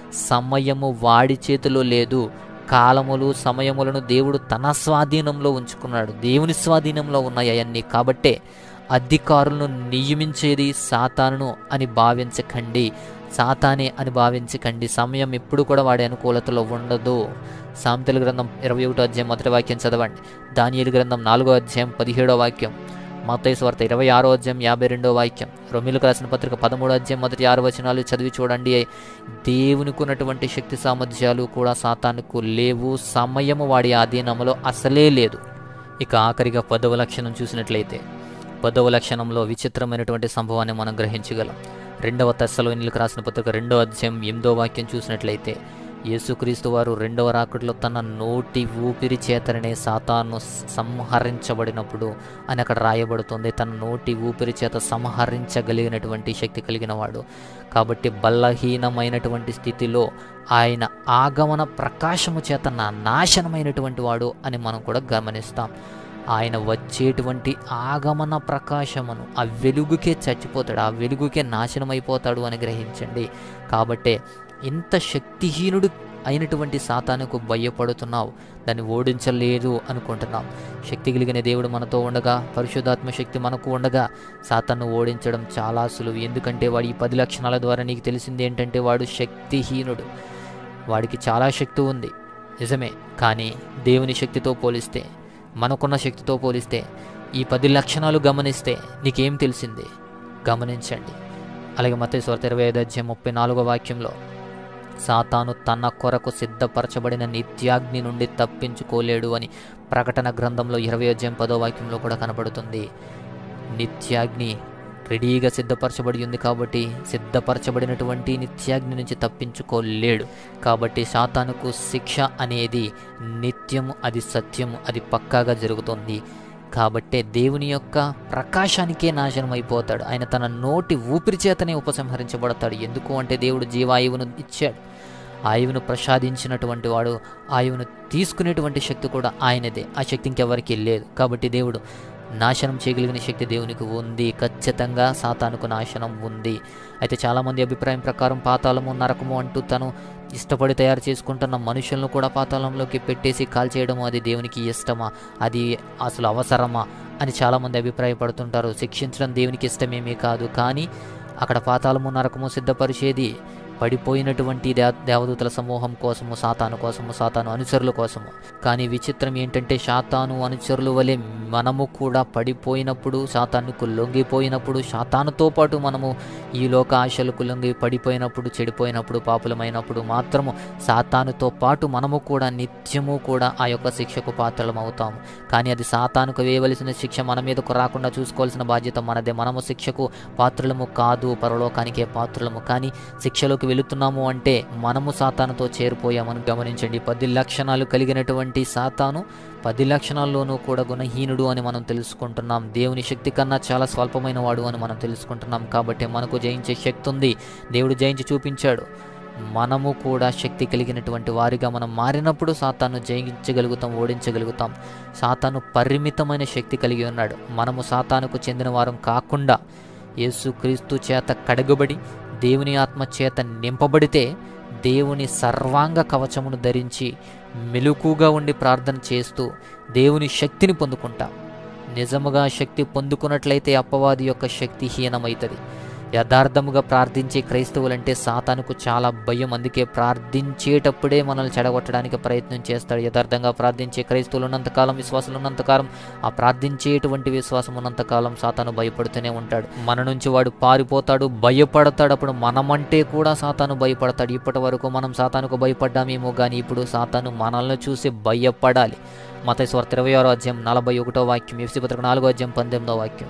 సమయము వాడి చేతిలో లేదు కాలములు సమయములను దేవుడు తన స్వాధీనంలో ఉంచుకున్నాడు దేవుని స్వాధీనంలో ఉన్నాయి అవన్నీ కాబట్టే అధికారులను నియమించేది సాతానును అని భావించకండి సాతానే అని భావించకండి సమయం ఎప్పుడు కూడా వాడి అనుకూలతలో ఉండదు సామెతల గ్రంథం ఇరవై ఒకటో అధ్యాయం మొదటి వాక్యం చదవండి దానియేలు గ్రంథం నాలుగో అధ్యాయం పదిహేడో వాక్యం మత్తయి వార్త ఇరవై ఆరో అధ్యాయం యాభై రెండో వాక్యం రొమిలకు రాసిన పత్రిక పదమూడో అధ్యాయం మొదటి ఆరు వచనాలు చదివి చూడండి దేవునికి ఉన్నటువంటి శక్తి సామర్థ్యాలు కూడా సాతానుకు లేవు సమయము వాడి ఆధీనంలో అసలే లేదు ఇక ఆఖరిగా పదవ లక్షణం చూసినట్లయితే పదవ లక్షణంలో విచిత్రమైనటువంటి సంభవాన్ని మనం గ్రహించగలం రెండవ తెస్సలోనిలకు రాసిన పత్రిక రెండవ అధ్యాయం ఎనిమిదో వాక్యం చూసినట్లయితే యేసుక్రీస్తు వారు రెండవ రాకడలో తన నోటి ఊపిరి చేతనే సాతాను సంహరించబడినప్పుడు అని అక్కడ రాయబడుతుంది తన నోటి ఊపిరి చేత సంహరించగలిగినటువంటి శక్తి కలిగిన వాడు కాబట్టి బలహీనమైనటువంటి స్థితిలో ఆయన ఆగమన ప్రకాశము చేత నా నాశనమైనటువంటి వాడు అని మనం కూడా గమనిస్తాం ఆయన వచ్చేటువంటి ఆగమన ప్రకాశమును ఆ వెలుగుకే చచ్చిపోతాడు ఆ వెలుగుకే నాశనం అయిపోతాడు అని గ్రహించండి కాబట్టే ఇంత శక్తిహీనుడు అయినటువంటి సాతానుకు భయపడుతున్నావు దాన్ని ఓడించలేదు అనుకుంటున్నాం శక్తి కలిగిన దేవుడు మనతో ఉండగా పరిశుద్ధాత్మ శక్తి మనకు ఉండగా సాతాను ఓడించడం చాలా సులువు ఎందుకంటే వాడి ఈ పది లక్షణాల ద్వారా నీకు తెలిసింది ఏంటంటే వాడు శక్తిహీనుడు వాడికి చాలా శక్తి ఉంది నిజమే కానీ దేవుని శక్తితో పోలిస్తే మనకున్న శక్తితో పోలిస్తే ఈ పది లక్షణాలు గమనిస్తే నీకేం తెలిసింది గమనించండి అలాగే మత స్వార్థ ఇరవై ఐదు అధ్యాయం ముప్పై నాలుగో వాక్యంలో సాతాను తన కొరకు సిద్ధపరచబడిన నిత్యాగ్ని నుండి తప్పించుకోలేడు అని ప్రకటన గ్రంథంలో ఇరవై అధ్యాయం పదో వాక్యంలో కూడా కనబడుతుంది నిత్యాగ్ని రెడీగా సిద్ధపరచబడి ఉంది కాబట్టి సిద్ధపరచబడినటువంటి నిత్యాగ్ని నుంచి తప్పించుకోలేడు కాబట్టి సాతానుకు శిక్ష అనేది నిత్యము అది సత్యము అది పక్కాగా జరుగుతుంది కాబట్టే దేవుని యొక్క ప్రకాశానికే నాశనం అయిపోతాడు ఆయన తన నోటి ఊపిరి చేతనే ఉపసంహరించబడతాడు ఎందుకు అంటే దేవుడు జీవాయువును ఇచ్చాడు ఆయువును ప్రసాదించినటువంటి వాడు ఆయువును తీసుకునేటువంటి శక్తి కూడా ఆయనదే ఆ శక్తి ఇంకెవరికి లేదు కాబట్టి దేవుడు నాశనం చేయగలిగిన శక్తి దేవునికి ఉంది ఖచ్చితంగా సాతానుకు నాశనం ఉంది అయితే చాలామంది అభిప్రాయం ప్రకారం పాతాళము నరకము అంటూ తను ఇష్టపడి తయారు చేసుకుంటున్న మనుషులను కూడా పాతాళంలోకి పెట్టేసి కాల్చేయడం అది దేవునికి ఇష్టమా అది అసలు అవసరమా అని చాలామంది అభిప్రాయపడుతుంటారు శిక్షించడం దేవునికి ఇష్టమేమీ కాదు కానీ అక్కడ పాతాళము నరకము సిద్ధపరిచేది పడిపోయినటువంటి దే దేవదూతల సమూహం కోసము సాతాను కోసము సాతాను అనుచరుల కోసము కానీ విచిత్రం ఏంటంటే సాతాను అనుచరుల వలె మనము కూడా పడిపోయినప్పుడు సాతానుకు లొంగిపోయినప్పుడు సాతానుతో పాటు మనము ఈ లోక ఆశలకు లొంగి పడిపోయినప్పుడు చెడిపోయినప్పుడు పాపులమైనప్పుడు మాత్రము సాతానుతో పాటు మనము కూడా నిత్యము కూడా ఆ యొక్క శిక్షకు పాత్రలం అవుతాము కానీ అది సాతానుకు వేయవలసిన శిక్ష మన మీదకు రాకుండా చూసుకోవాల్సిన బాధ్యత మనదే మనము శిక్షకు పాత్రలము కాదు పరలోకానికే పాత్రలము కానీ శిక్షలోకి వెళుతున్నాము అంటే మనము సాతానుతో చేరిపోయామని గమనించండి పది లక్షణాలు కలిగినటువంటి సాతాను పది లక్షణాల్లోనూ కూడా గుణహీనుడు అని మనం తెలుసుకుంటున్నాం దేవుని శక్తి కన్నా చాలా స్వల్పమైన వాడు అని మనం తెలుసుకుంటున్నాం కాబట్టి మనకు జయించే శక్తి ఉంది దేవుడు జయించి చూపించాడు మనము కూడా శక్తి కలిగినటువంటి వారిగా మనం మారినప్పుడు సాతాను జయించగలుగుతాం ఓడించగలుగుతాం సాతాను పరిమితమైన శక్తి కలిగి ఉన్నాడు మనము సాతానుకు చెందిన వారం కాకుండా యేసుక్రీస్తు చేత కడగబడి దేవుని ఆత్మ చేత నింపబడితే దేవుని సర్వాంగ కవచమును ధరించి మెలుకుగా ఉండి ప్రార్థన చేస్తూ దేవుని శక్తిని పొందుకుంటాం నిజముగా శక్తి పొందుకున్నట్లయితే అప్పవాది యొక్క శక్తి హీనమవుతుంది యథార్థముగా ప్రార్థించే క్రైస్తవులంటే సాతానుకు చాలా భయం అందుకే ప్రార్థించేటప్పుడే మనల్ని చెడగొట్టడానికి ప్రయత్నం చేస్తాడు యథార్థంగా ప్రార్థించే క్రైస్తవులు ఉన్నంతకాలం విశ్వాసులు ఉన్నంతకాలం ఆ ప్రార్థించేటువంటి విశ్వాసం ఉన్నంతకాలం సాతాను భయపడుతూనే ఉంటాడు మన నుంచి వాడు పారిపోతాడు భయపడతాడు అప్పుడు మనమంటే కూడా సాతాను భయపడతాడు ఇప్పటి వరకు మనం సాతానుకు భయపడ్డామేమో కానీ ఇప్పుడు సాతాను మనల్ని చూసి భయపడాలి మత స్వార్థ ఇరవై ఆరో అధ్యాయం నలభై ఒకటో వాక్యం ఎఫ్సి పత్రిక నాలుగో అధ్యాయం పంతొమ్మిదో వాక్యం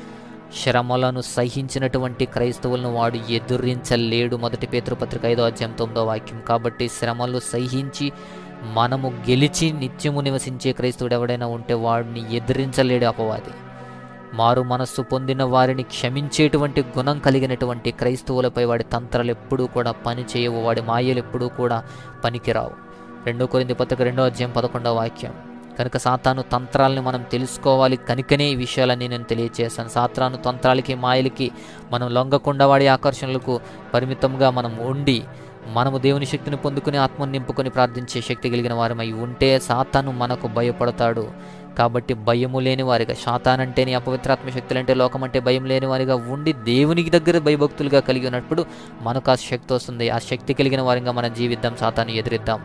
శ్రమలను సహించినటువంటి క్రైస్తవులను వాడు ఎదురించలేడు మొదటి పేతృపత్రిక ఐదో అధ్యాయం తొమ్మిదో వాక్యం కాబట్టి శ్రమలు సహించి మనము గెలిచి నిత్యము నివసించే క్రైస్తవుడు ఎవడైనా ఉంటే వాడిని ఎదిరించలేడు అపవాది మారు మనస్సు పొందిన వారిని క్షమించేటువంటి గుణం కలిగినటువంటి క్రైస్తవులపై వాడి తంత్రాలు ఎప్పుడూ కూడా పని చేయవు వాడి మాయలు ఎప్పుడూ కూడా పనికిరావు రెండో కొరింది పత్రిక రెండో అధ్యాయం పదకొండవ వాక్యం కనుక సాతాను తంత్రాలను మనం తెలుసుకోవాలి కనుకనే ఈ విషయాలన్నీ నేను తెలియజేశాను సాతాను తంత్రాలకి మాయలకి మనం లొంగకుండా వాడి ఆకర్షణలకు పరిమితంగా మనం ఉండి మనము దేవుని శక్తిని పొందుకుని ఆత్మను నింపుకొని ప్రార్థించే శక్తి కలిగిన వారమై ఉంటే సాతాను మనకు భయపడతాడు కాబట్టి భయము లేని వారిగా శాతానంటేనే అపవిత్రాత్మ శక్తులు అంటే లోకం అంటే భయం లేని వారిగా ఉండి దేవునికి దగ్గర భయభక్తులుగా కలిగి ఉన్నప్పుడు మనకు ఆ శక్తి వస్తుంది ఆ శక్తి కలిగిన వారిగా మనం జీవిద్దాం సాతాను ఎదిరిద్దాం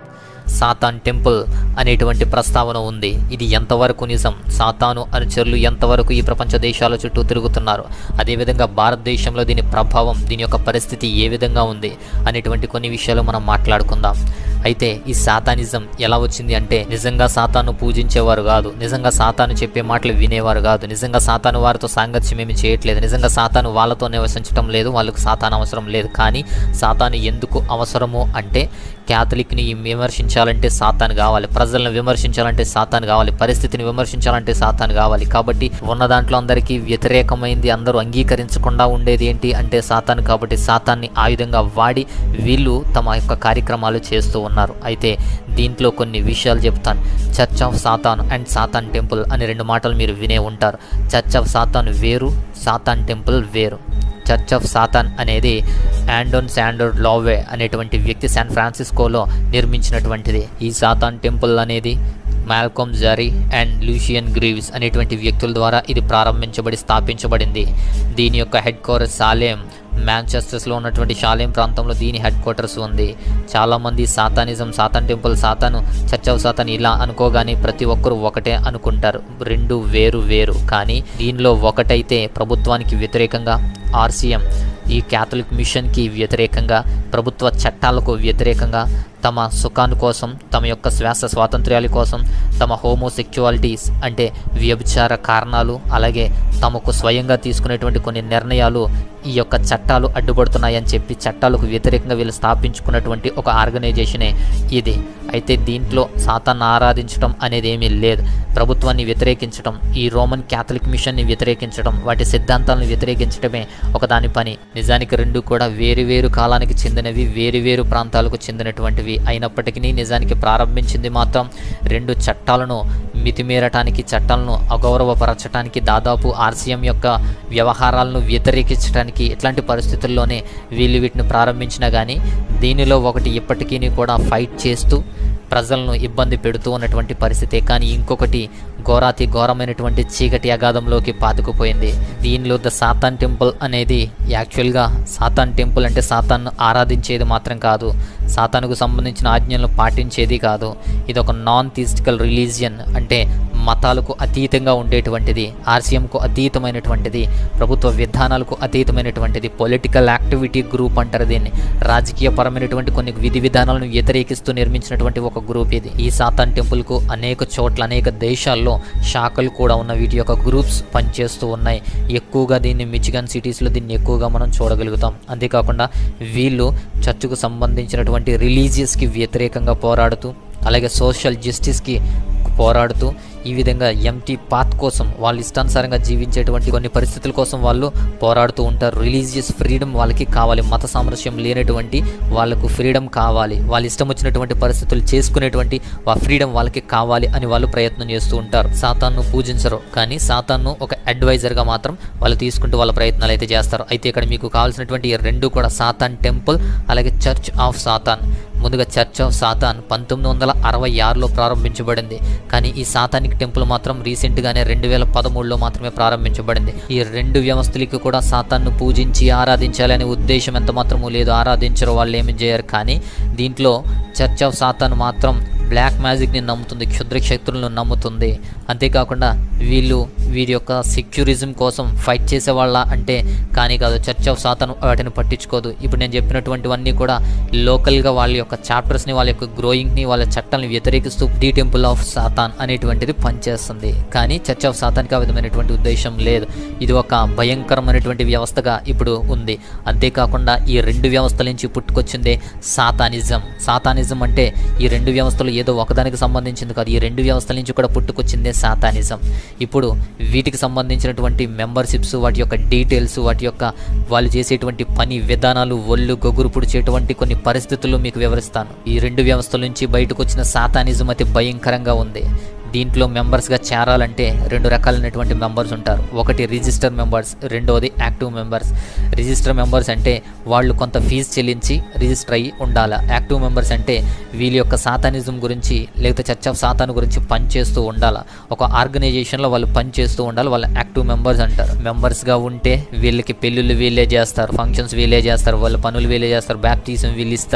సాతాన్ టెంపుల్ అనేటువంటి ప్రస్తావన ఉంది ఇది ఎంతవరకు నిజం సాతాను అనుచరులు ఎంతవరకు ఈ ప్రపంచ దేశాల చుట్టూ తిరుగుతున్నారు అదేవిధంగా భారతదేశంలో దీని ప్రభావం దీని యొక్క పరిస్థితి ఏ విధంగా ఉంది అనేటువంటి కొన్ని విషయాలు మనం మాట్లాడుకుందాం అయితే ఈ సాతానిజం ఎలా వచ్చింది అంటే నిజంగా సాతాను పూజించేవారు కాదు నిజంగా సాతాను చెప్పే మాటలు వినేవారు కాదు నిజంగా సాతాను వారితో సాంగత్యం ఏమి చేయట్లేదు నిజంగా సాతాను వాళ్ళతో నివసించడం లేదు వాళ్ళకు సాతాను అవసరం లేదు కానీ సాతాను ఎందుకు అవసరము అంటే క్యాథలిక్ని విమర్శించాలంటే సాతాను కావాలి ప్రజలను విమర్శించాలంటే సాతాను కావాలి పరిస్థితిని విమర్శించాలంటే సాతాను కావాలి కాబట్టి ఉన్న దాంట్లో అందరికీ వ్యతిరేకమైంది అందరూ అంగీకరించకుండా ఉండేది ఏంటి అంటే సాతాను కాబట్టి సాతాన్ని ఆయుధంగా వాడి వీళ్ళు తమ యొక్క కార్యక్రమాలు చేస్తూ ఉన్నారు అయితే దీంట్లో కొన్ని విషయాలు చెప్తాను church of Satan and Satan temple అనే రెండు మాటలు మీరు వినే ఉంటారు చర్చ్ ఆఫ్ సాతాన్ వేరు సాతాన్ టెంపుల్ వేరు చర్చ్ ఆఫ్ సాతాన్ అనేది ఆండోన్ శాండోర్ లావే అనేటువంటి వ్యక్తి శాన్ ఫ్రాన్సిస్కోలో నిర్మించినటువంటిది ఈ సాతాన్ టెంపుల్ అనేది Malcolm Jarry and Lucien Greaves అనేటువంటి వ్యక్తుల ద్వారా ఇది ప్రారంభించబడి స్థాపించబడింది దీని యొక్క హెడ్ క్వార్టర్స్ సాలేం మ్యాంచెస్టర్స్లో ఉన్నటువంటి షాలేం ప్రాంతంలో దీని హెడ్ క్వార్టర్స్ ఉంది చాలామంది సాతానిజం సాతాన్ టెంపుల్ సాతాను చర్చ్ ఆఫ్ సాతాన్ ఇలా అనుకోగానే ప్రతి ఒక్కరూ ఒకటే అనుకుంటారు రెండు వేరు వేరు కానీ దీనిలో ఒకటైతే ప్రభుత్వానికి వ్యతిరేకంగా ఆర్సీఎం ఈ క్యాథలిక్ మిషన్కి వ్యతిరేకంగా ప్రభుత్వ చట్టాలకు వ్యతిరేకంగా తమ సుఖాన్ని కోసం తమ యొక్క శ్వాస స్వాతంత్ర్యాల కోసం తమ హోమోసెక్చువాలిటీస్ అంటే వ్యభిచార కారణాలు అలాగే తమకు స్వయంగా తీసుకునేటువంటి కొన్ని నిర్ణయాలు ఈ యొక్క చట్టాలు అడ్డుపడుతున్నాయని చెప్పి చట్టాలకు వ్యతిరేకంగా వీళ్ళు స్థాపించుకున్నటువంటి ఒక ఆర్గనైజేషనే ఇది అయితే దీంట్లో సాతాన్ని ఆరాధించడం అనేది ఏమీ లేదు ప్రభుత్వాన్ని వ్యతిరేకించడం ఈ రోమన్ క్యాథలిక్ మిషన్ని వ్యతిరేకించడం వాటి సిద్ధాంతాలను వ్యతిరేకించడమే ఒక దాని పని నిజానికి రెండు కూడా వేరు వేరు కాలానికి చెందినవి వేరు వేరు ప్రాంతాలకు చెందినటువంటివి అయినప్పటికీ నిజానికి ప్రారంభించింది మాత్రం రెండు చట్టాలను మితిమీరటానికి చట్టాలను అగౌరవపరచడానికి దాదాపు ఆర్సీఎం యొక్క వ్యవహారాలను వ్యతిరేకించడానికి ఇట్లాంటి పరిస్థితుల్లోనే వీళ్ళు వీటిని ప్రారంభించినా కానీ దీనిలో ఒకటి ఇప్పటికీ కూడా ఫైట్ చేస్తూ ప్రజలను ఇబ్బంది పెడుతూ ఉన్నటువంటి పరిస్థితే కానీ ఇంకొకటి ఘోరాతి ఘోరమైనటువంటి చీకటి అగాధంలోకి పాతుకుపోయింది దీనిలో ద సాతాన్ టెంపుల్ అనేది యాక్చువల్గా సాతాన్ టెంపుల్ అంటే సాతాన్ను ఆరాధించేది మాత్రం కాదు సాతానుకు సంబంధించిన ఆజ్ఞలను పాటించేది కాదు ఇది ఒక నాన్ థిస్టికల్ రిలీజియన్ అంటే మతాలకు అతీతంగా ఉండేటువంటిది ఆర్సీఎంకు అతీతమైనటువంటిది ప్రభుత్వ విధానాలకు అతీతమైనటువంటిది పొలిటికల్ యాక్టివిటీ గ్రూప్ అంటారు దీన్ని రాజకీయపరమైనటువంటి కొన్ని విధి విధానాలను వ్యతిరేకిస్తూ నిర్మించినటువంటి ఒక గ్రూప్ ఇది ఈ సాతాన్ టెంపుల్కు అనేక చోట్ల అనేక దేశాల్లో శాఖలు కూడా ఉన్న వీటి యొక్క గ్రూప్స్ పనిచేస్తూ ఉన్నాయి ఎక్కువగా దీన్ని మిచిగన్ సిటీస్లో దీన్ని ఎక్కువగా మనం చూడగలుగుతాం అంతేకాకుండా వీళ్ళు చర్చకు సంబంధించినటువంటి రిలీజియస్కి వ్యతిరేకంగా పోరాడుతూ అలాగే సోషల్ జస్టిస్కి పోరాడుతూ ఈ విధంగా ఎంటీ పాత్ కోసం వాళ్ళు ఇష్టానుసారంగా జీవించేటువంటి కొన్ని పరిస్థితుల కోసం వాళ్ళు పోరాడుతూ ఉంటారు రిలీజియస్ ఫ్రీడమ్ వాళ్ళకి కావాలి మత సామరస్యం లేనటువంటి వాళ్ళకు ఫ్రీడమ్ కావాలి వాళ్ళు ఇష్టం వచ్చినటువంటి పరిస్థితులు చేసుకునేటువంటి ఆ ఫ్రీడమ్ వాళ్ళకి కావాలి అని వాళ్ళు ప్రయత్నం చేస్తూ ఉంటారు సాతాన్ను పూజించరు కానీ సాతాన్ను ఒక అడ్వైజర్గా మాత్రం వాళ్ళు తీసుకుంటూ వాళ్ళ ప్రయత్నాలు అయితే చేస్తారు అయితే ఇక్కడ మీకు కావాల్సినటువంటి ఈ రెండు కూడా సాతాన్ టెంపుల్ అలాగే చర్చ్ ఆఫ్ సాతాన్ ముందుగా చర్చ్ ఆఫ్ సాతాన్ పంతొమ్మిది వందల అరవై ఆరులో ప్రారంభించబడింది కానీ ఈ సాతానిక్ టెంపుల్ మాత్రం రీసెంట్గానే రెండు వేల పదమూడులో మాత్రమే ప్రారంభించబడింది ఈ రెండు వ్యవస్థలకి కూడా సాతాన్ను పూజించి ఆరాధించాలి అనే ఉద్దేశం ఎంత మాత్రమూ లేదు ఆరాధించరు వాళ్ళు ఏమి చేయరు కానీ దీంట్లో చర్చ్ ఆఫ్ సాతాన్ మాత్రం బ్లాక్ మ్యాజిక్ని నమ్ముతుంది క్షుద్ర శక్తులను నమ్ముతుంది అంతేకాకుండా వీళ్ళు వీరి యొక్క సెక్యూరిజం కోసం ఫైట్ చేసేవాళ్ళ అంటే కానీ కాదు చర్చ్ ఆఫ్ సాతాన్ వాటిని పట్టించుకోదు ఇప్పుడు నేను చెప్పినటువంటివన్నీ కూడా లోకల్గా వాళ్ళ యొక్క చాప్టర్స్ని వాళ్ళ యొక్క గ్రోయింగ్ని వాళ్ళ చట్టాలను వ్యతిరేకిస్తూ ది టెంపుల్ ఆఫ్ సాతాన్ అనేటువంటిది పనిచేస్తుంది కానీ చర్చ్ ఆఫ్ సాతాన్కి ఆ విధమైనటువంటి ఉద్దేశం లేదు ఇది ఒక భయంకరమైనటువంటి వ్యవస్థగా ఇప్పుడు ఉంది అంతేకాకుండా ఈ రెండు వ్యవస్థల నుంచి పుట్టుకొచ్చిందే సాతానిజం సాతానిజం అంటే ఈ రెండు వ్యవస్థలు ఏదో ఒకదానికి సంబంధించింది కాదు ఈ రెండు వ్యవస్థల నుంచి కూడా పుట్టుకొచ్చిందే సాతానిజం ఇప్పుడు వీటికి సంబంధించినటువంటి మెంబర్షిప్స్ వాటి యొక్క డీటెయిల్స్ వాటి యొక్క వాళ్ళు చేసేటువంటి పని విధానాలు ఒళ్ళు గొగురు పుడిచేటువంటి కొన్ని పరిస్థితులు మీకు వివరిస్తాను ఈ రెండు వ్యవస్థల నుంచి బయటకు వచ్చిన సాతానిజం అతి భయంకరంగా ఉంది దీంట్లో మెంబర్స్గా చేరాలంటే రెండు రకాలైనటువంటి మెంబర్స్ ఉంటారు ఒకటి రిజిస్టర్ మెంబర్స్ రెండవది యాక్టివ్ మెంబర్స్ రిజిస్టర్ మెంబర్స్ అంటే వాళ్ళు కొంత ఫీజు చెల్లించి రిజిస్టర్ అయ్యి ఉండాలి యాక్టివ్ మెంబర్స్ అంటే వీళ్ళ యొక్క సాతానిజం గురించి లేకపోతే చర్చ్ ఆఫ్ సాతాన్ గురించి పనిచేస్తూ ఉండాలి ఒక ఆర్గనైజేషన్లో వాళ్ళు పనిచేస్తూ ఉండాలి వాళ్ళు యాక్టివ్ మెంబర్స్ అంటారు మెంబర్స్గా ఉంటే వీళ్ళకి పెళ్ళిళ్ళు వీళ్ళే చేస్తారు ఫంక్షన్స్ వీళ్ళే చేస్తారు వాళ్ళ పనులు వీళ్ళే చేస్తారు బ్యాప్టిజం వీళ్ళు ఇస్తారు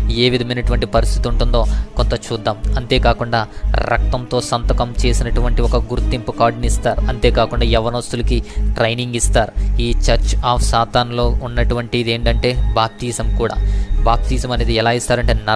ఏ విధమైనటువంటి పరిస్థితి ఉంటుందో కొంత చూద్దాం అంతేకాకుండా రక్తంతో సంతకం చేసినటువంటి ఒక గుర్తింపు కార్డుని ఇస్తారు అంతేకాకుండా యవనస్తులకి ట్రైనింగ్ ఇస్తారు ఈ చర్చ్ ఆఫ్ సాతాన్లో ఉన్నటువంటి ఇది ఏంటంటే బాప్తీసం కూడా బాప్తీసం అనేది ఎలా ఇస్తారంటే నర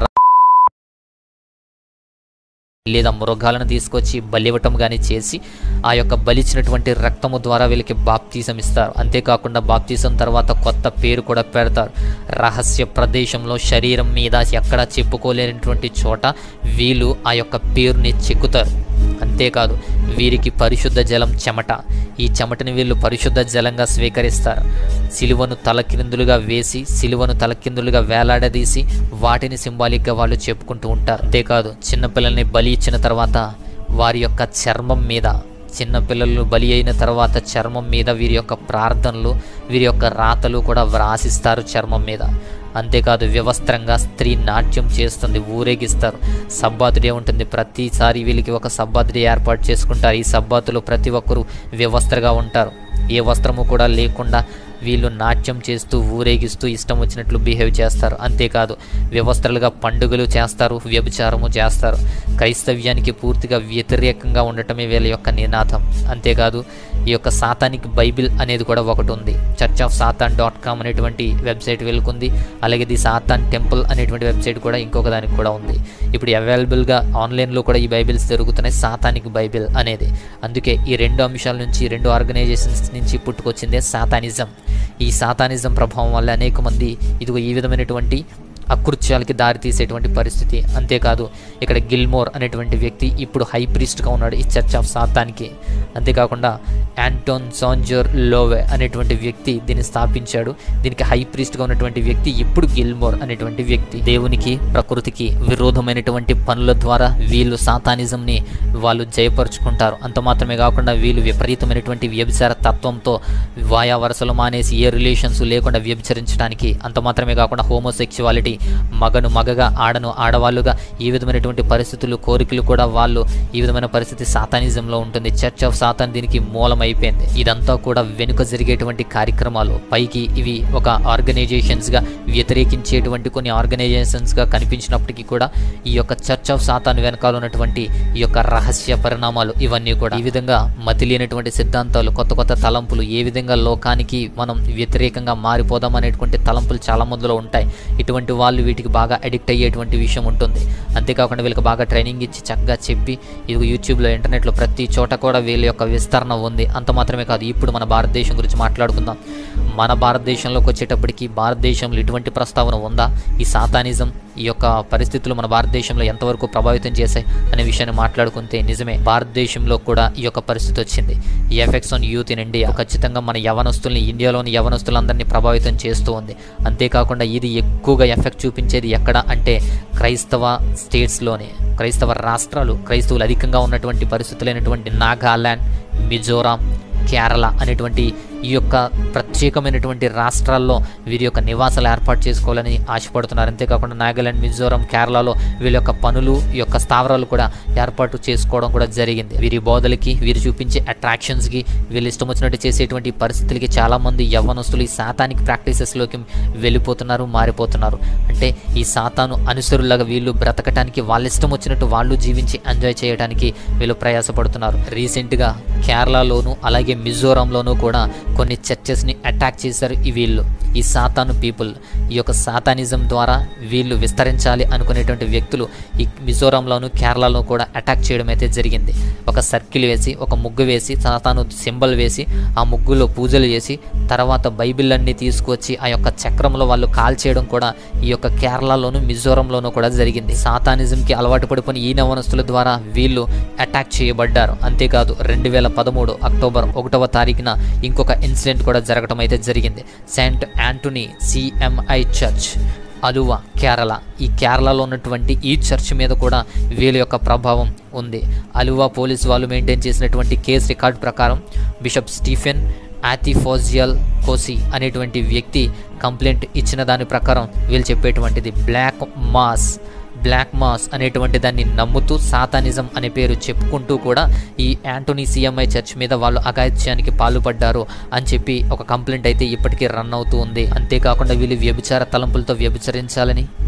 లేదా మృగాలను తీసుకొచ్చి బలివ్వటం కానీ చేసి ఆ యొక్క బలిచ్చినటువంటి రక్తము ద్వారా వీళ్ళకి బాప్తీసం ఇస్తారు అంతేకాకుండా బాప్తీసం తర్వాత కొత్త పేరు కూడా పెడతారు రహస్య ప్రదేశంలో శరీరం మీద ఎక్కడా చెప్పుకోలేనటువంటి చోట వీళ్ళు ఆ యొక్క పేరుని చెక్కుతారు అంతేకాదు వీరికి పరిశుద్ధ జలం చెమట ఈ చెమటని వీళ్ళు పరిశుద్ధ జలంగా స్వీకరిస్తారు సిలువను తలకిందులుగా వేసి సిలువను తలకిందులుగా వేలాడదీసి వాటిని సింబాలిక్గా వాళ్ళు చెప్పుకుంటూ ఉంటారు అంతేకాదు చిన్నపిల్లల్ని బలి ఇచ్చిన తర్వాత వారి యొక్క చర్మం మీద చిన్న పిల్లలు బలి అయిన తర్వాత చర్మం మీద వీరి యొక్క ప్రార్థనలు వీరి యొక్క రాతలు కూడా వ్రాసిస్తారు చర్మం మీద అంతేకాదు వ్యవస్త్రంగా స్త్రీ నాట్యం చేస్తుంది ఊరేగిస్తారు సబ్బాతు డే ఉంటుంది ప్రతిసారి వీళ్ళకి ఒక సబ్బాతు డే ఏర్పాటు చేసుకుంటారు ఈ సబ్బాతులో ప్రతి ఒక్కరూ వ్యవస్థగా ఉంటారు ఏ వస్త్రము కూడా లేకుండా వీళ్ళు నాట్యం చేస్తూ ఊరేగిస్తూ ఇష్టం వచ్చినట్లు బిహేవ్ చేస్తారు అంతేకాదు వ్యవస్థలుగా పండుగలు చేస్తారు వ్యభిచారము చేస్తారు క్రైస్తవ్యానికి పూర్తిగా వ్యతిరేకంగా ఉండటమే వీళ్ళ యొక్క నినాదం అంతేకాదు ఈ యొక్క సాతానిక్ బైబిల్ అనేది కూడా ఒకటి ఉంది church of Satan dot com అనేటువంటి వెబ్సైట్ వెలుకుంది అలాగే ది సాతాన్ టెంపుల్ అనేటువంటి వెబ్సైట్ కూడా ఇంకొక దానికి కూడా ఉంది ఇప్పుడు అవైలబుల్గా ఆన్లైన్లో కూడా ఈ బైబిల్స్ దొరుకుతున్నాయి సాతానిక్ బైబిల్ అనేది అందుకే ఈ రెండు అంశాల నుంచి రెండు ఆర్గనైజేషన్స్ నుంచి పుట్టుకొచ్చిందే సాతానిజం ఈ సాతానిజం ప్రభావం వల్ల అనేక మంది ఇదిగో ఈ విధమైనటువంటి అకృత్యాలకి దారితీసేటువంటి పరిస్థితి అంతేకాదు ఇక్కడ గిల్మోర్ అనేటువంటి వ్యక్తి ఇప్పుడు హై ప్రీస్ట్గా ఉన్నాడు ఈ చర్చ్ ఆఫ్ సాతానికి అంతేకాకుండా యాంటోన్ సాంజర్ లోవే అనేటువంటి వ్యక్తి దీన్ని స్థాపించాడు దీనికి హై ప్రీస్ట్గా ఉన్నటువంటి వ్యక్తి ఇప్పుడు గిల్మోర్ అనేటువంటి వ్యక్తి దేవునికి ప్రకృతికి విరోధమైనటువంటి పనుల ద్వారా వీళ్ళు సాతానిజంని వాళ్ళు జయపరుచుకుంటారు అంత మాత్రమే కాకుండా వీళ్ళు విపరీతమైనటువంటి వ్యభిచార తత్వంతో వాయా వరసలు మానేసి ఏ రిలేషన్స్ లేకుండా వ్యభిచరించడానికి అంత మాత్రమే కాకుండా హోమోసెక్చువాలిటీ మగను మగగా ఆడను ఆడవాళ్ళుగా ఈ విధమైనటువంటి పరిస్థితులు కోరికలు కూడా వాళ్ళు ఈ విధమైన పరిస్థితి సాతానిజంలో ఉంటుంది చర్చ్ ఆఫ్ సాతాన్ దీనికి మూలం అయిపోయింది ఇదంతా కూడా వెనుక జరిగేటువంటి కార్యక్రమాలు పైకి ఇవి ఒక ఆర్గనైజేషన్స్గా వ్యతిరేకించేటువంటి కొన్ని ఆర్గనైజేషన్స్గా కనిపించినప్పటికీ కూడా ఈ యొక్క చర్చ్ ఆఫ్ సాతాన్ వెనకాల ఉన్నటువంటి ఈ యొక్క రహస్య పరిణామాలు ఇవన్నీ కూడా ఈ విధంగా మతి లేనటువంటి సిద్ధాంతాలు కొత్త కొత్త తలంపులు ఏ విధంగా లోకానికి మనం వ్యతిరేకంగా మారిపోదాం అనేటువంటి తలంపులు చాలా మందిలో ఉంటాయి ఇటువంటి వాళ్ళు వీటికి బాగా అడిక్ట్ అయ్యేటువంటి విషయం ఉంటుంది అంతేకాకుండా వీళ్ళకి బాగా ట్రైనింగ్ ఇచ్చి చక్కగా చెప్పి ఇది యూట్యూబ్లో ఇంటర్నెట్లో ప్రతి చోట కూడా వీళ్ళ యొక్క విస్తరణ ఉంది అంత మాత్రమే కాదు ఇప్పుడు మన భారతదేశం గురించి మాట్లాడుకుందాం మన భారతదేశంలోకి వచ్చేటప్పటికి భారతదేశంలో ఇటువంటి ప్రస్తావన ఉందా ఈ సాతానిజం ఈ యొక్క పరిస్థితులు మన భారతదేశంలో ఎంతవరకు ప్రభావితం చేశాయి అనే విషయాన్ని మాట్లాడుకుంటే నిజమే భారతదేశంలో కూడా ఈ యొక్క పరిస్థితి వచ్చింది ఈ effects on youth in India ఖచ్చితంగా మన యవనస్తుల్ని ఇండియాలోని యవనస్తులందరినీ ప్రభావితం చేస్తూ ఉంది అంతేకాకుండా ఇది ఎక్కువగా ఎఫెక్ట్ చూపించేది ఎక్కడ అంటే క్రైస్తవ స్టేట్స్లోనే క్రైస్తవ రాష్ట్రాలు క్రైస్తవులు అధికంగా ఉన్నటువంటి పరిస్థితులైనటువంటి నాగాల్యాండ్ మిజోరాం కేరళ అనేటువంటి ఈ యొక్క ప్రత్యేకమైనటువంటి రాష్ట్రాల్లో వీరి యొక్క నివాసాలు ఏర్పాటు చేసుకోవాలని ఆశపడుతున్నారు అంతేకాకుండా నాగాలాండ్ మిజోరం కేరళలో వీళ్ళ యొక్క పనులు ఈ యొక్క స్థావరాలు కూడా ఏర్పాటు చేసుకోవడం కూడా జరిగింది వీరి బోధలకి వీరు చూపించే అట్రాక్షన్స్కి వీళ్ళు ఇష్టం వచ్చినట్టు చేసేటువంటి పరిస్థితులకి చాలామంది యవ్వనస్తులు ఈ సాతానిక్ ప్రాక్టీసెస్లోకి వెళ్ళిపోతున్నారు మారిపోతున్నారు అంటే ఈ సాతాను అనుసరులాగా వీళ్ళు బ్రతకటానికి వాళ్ళ ఇష్టం వచ్చినట్టు వాళ్ళు జీవించి ఎంజాయ్ చేయడానికి వీళ్ళు ప్రయాసపడుతున్నారు రీసెంట్గా కేరళలోను అలాగే మిజోరాంలోనూ కూడా కొన్ని చర్చెస్ని అటాక్ చేశారు ఈ వీళ్ళు ఈ సాతాను పీపుల్ ఈ యొక్క సాతానిజం ద్వారా వీళ్ళు విస్తరించాలి అనుకునేటువంటి వ్యక్తులు ఈ మిజోరాంలోను కేరళలో కూడా అటాక్ చేయడం అయితే జరిగింది ఒక సర్కిల్ వేసి ఒక ముగ్గు వేసి సాతాను సింబల్ వేసి ఆ ముగ్గులో పూజలు చేసి తర్వాత బైబిల్ అన్ని తీసుకొచ్చి ఆ యొక్క చక్రంలో వాళ్ళు కాల్ చేయడం కూడా ఈ యొక్క కేరళలోను మిజోరంలోనూ కూడా జరిగింది సాతానిజంకి అలవాటు పడిపోయిన ఈ నవనస్తుల ద్వారా వీళ్ళు అటాక్ చేయబడ్డారు అంతేకాదు రెండు వేల పదమూడు అక్టోబర్ ఒకటవ తారీఖున ఇంకొక ఇన్సిడెంట్ కూడా జరగడం అయితే జరిగింది Saint Antony CMI church Aluva Kerala ఈ కేరళలో ఉన్నటువంటి ఈ చర్చ్ మీద కూడా వీళ్ళ యొక్క ప్రభావం ఉంది అలువా పోలీస్ వాళ్ళు మెయింటైన్ చేసినటువంటి కేస్ రికార్డ్ ప్రకారం బిషప్ స్టీఫెన్ ఆతిఫోజియల్ కోసి అనేటువంటి వ్యక్తి కంప్లైంట్ ఇచ్చిన దాని ప్రకారం వీళ్ళు చెప్పేటువంటిది బ్లాక్ మాస్ బ్లాక్ మాస్ అనేటువంటి దాన్ని నమ్ముతూ సాతానిజం అనే పేరు చెప్పుకుంటూ కూడా ఈ యాంటోనీ సిఎంఐ చర్చ్ మీద వాళ్ళు అగాత్యానికి పాల్పడ్డారు అని చెప్పి ఒక కంప్లైంట్ అయితే ఇప్పటికీ రన్ అవుతూ ఉంది అంతేకాకుండా వీళ్ళు వ్యభిచార తలంపులతో వ్యభిచరించాలని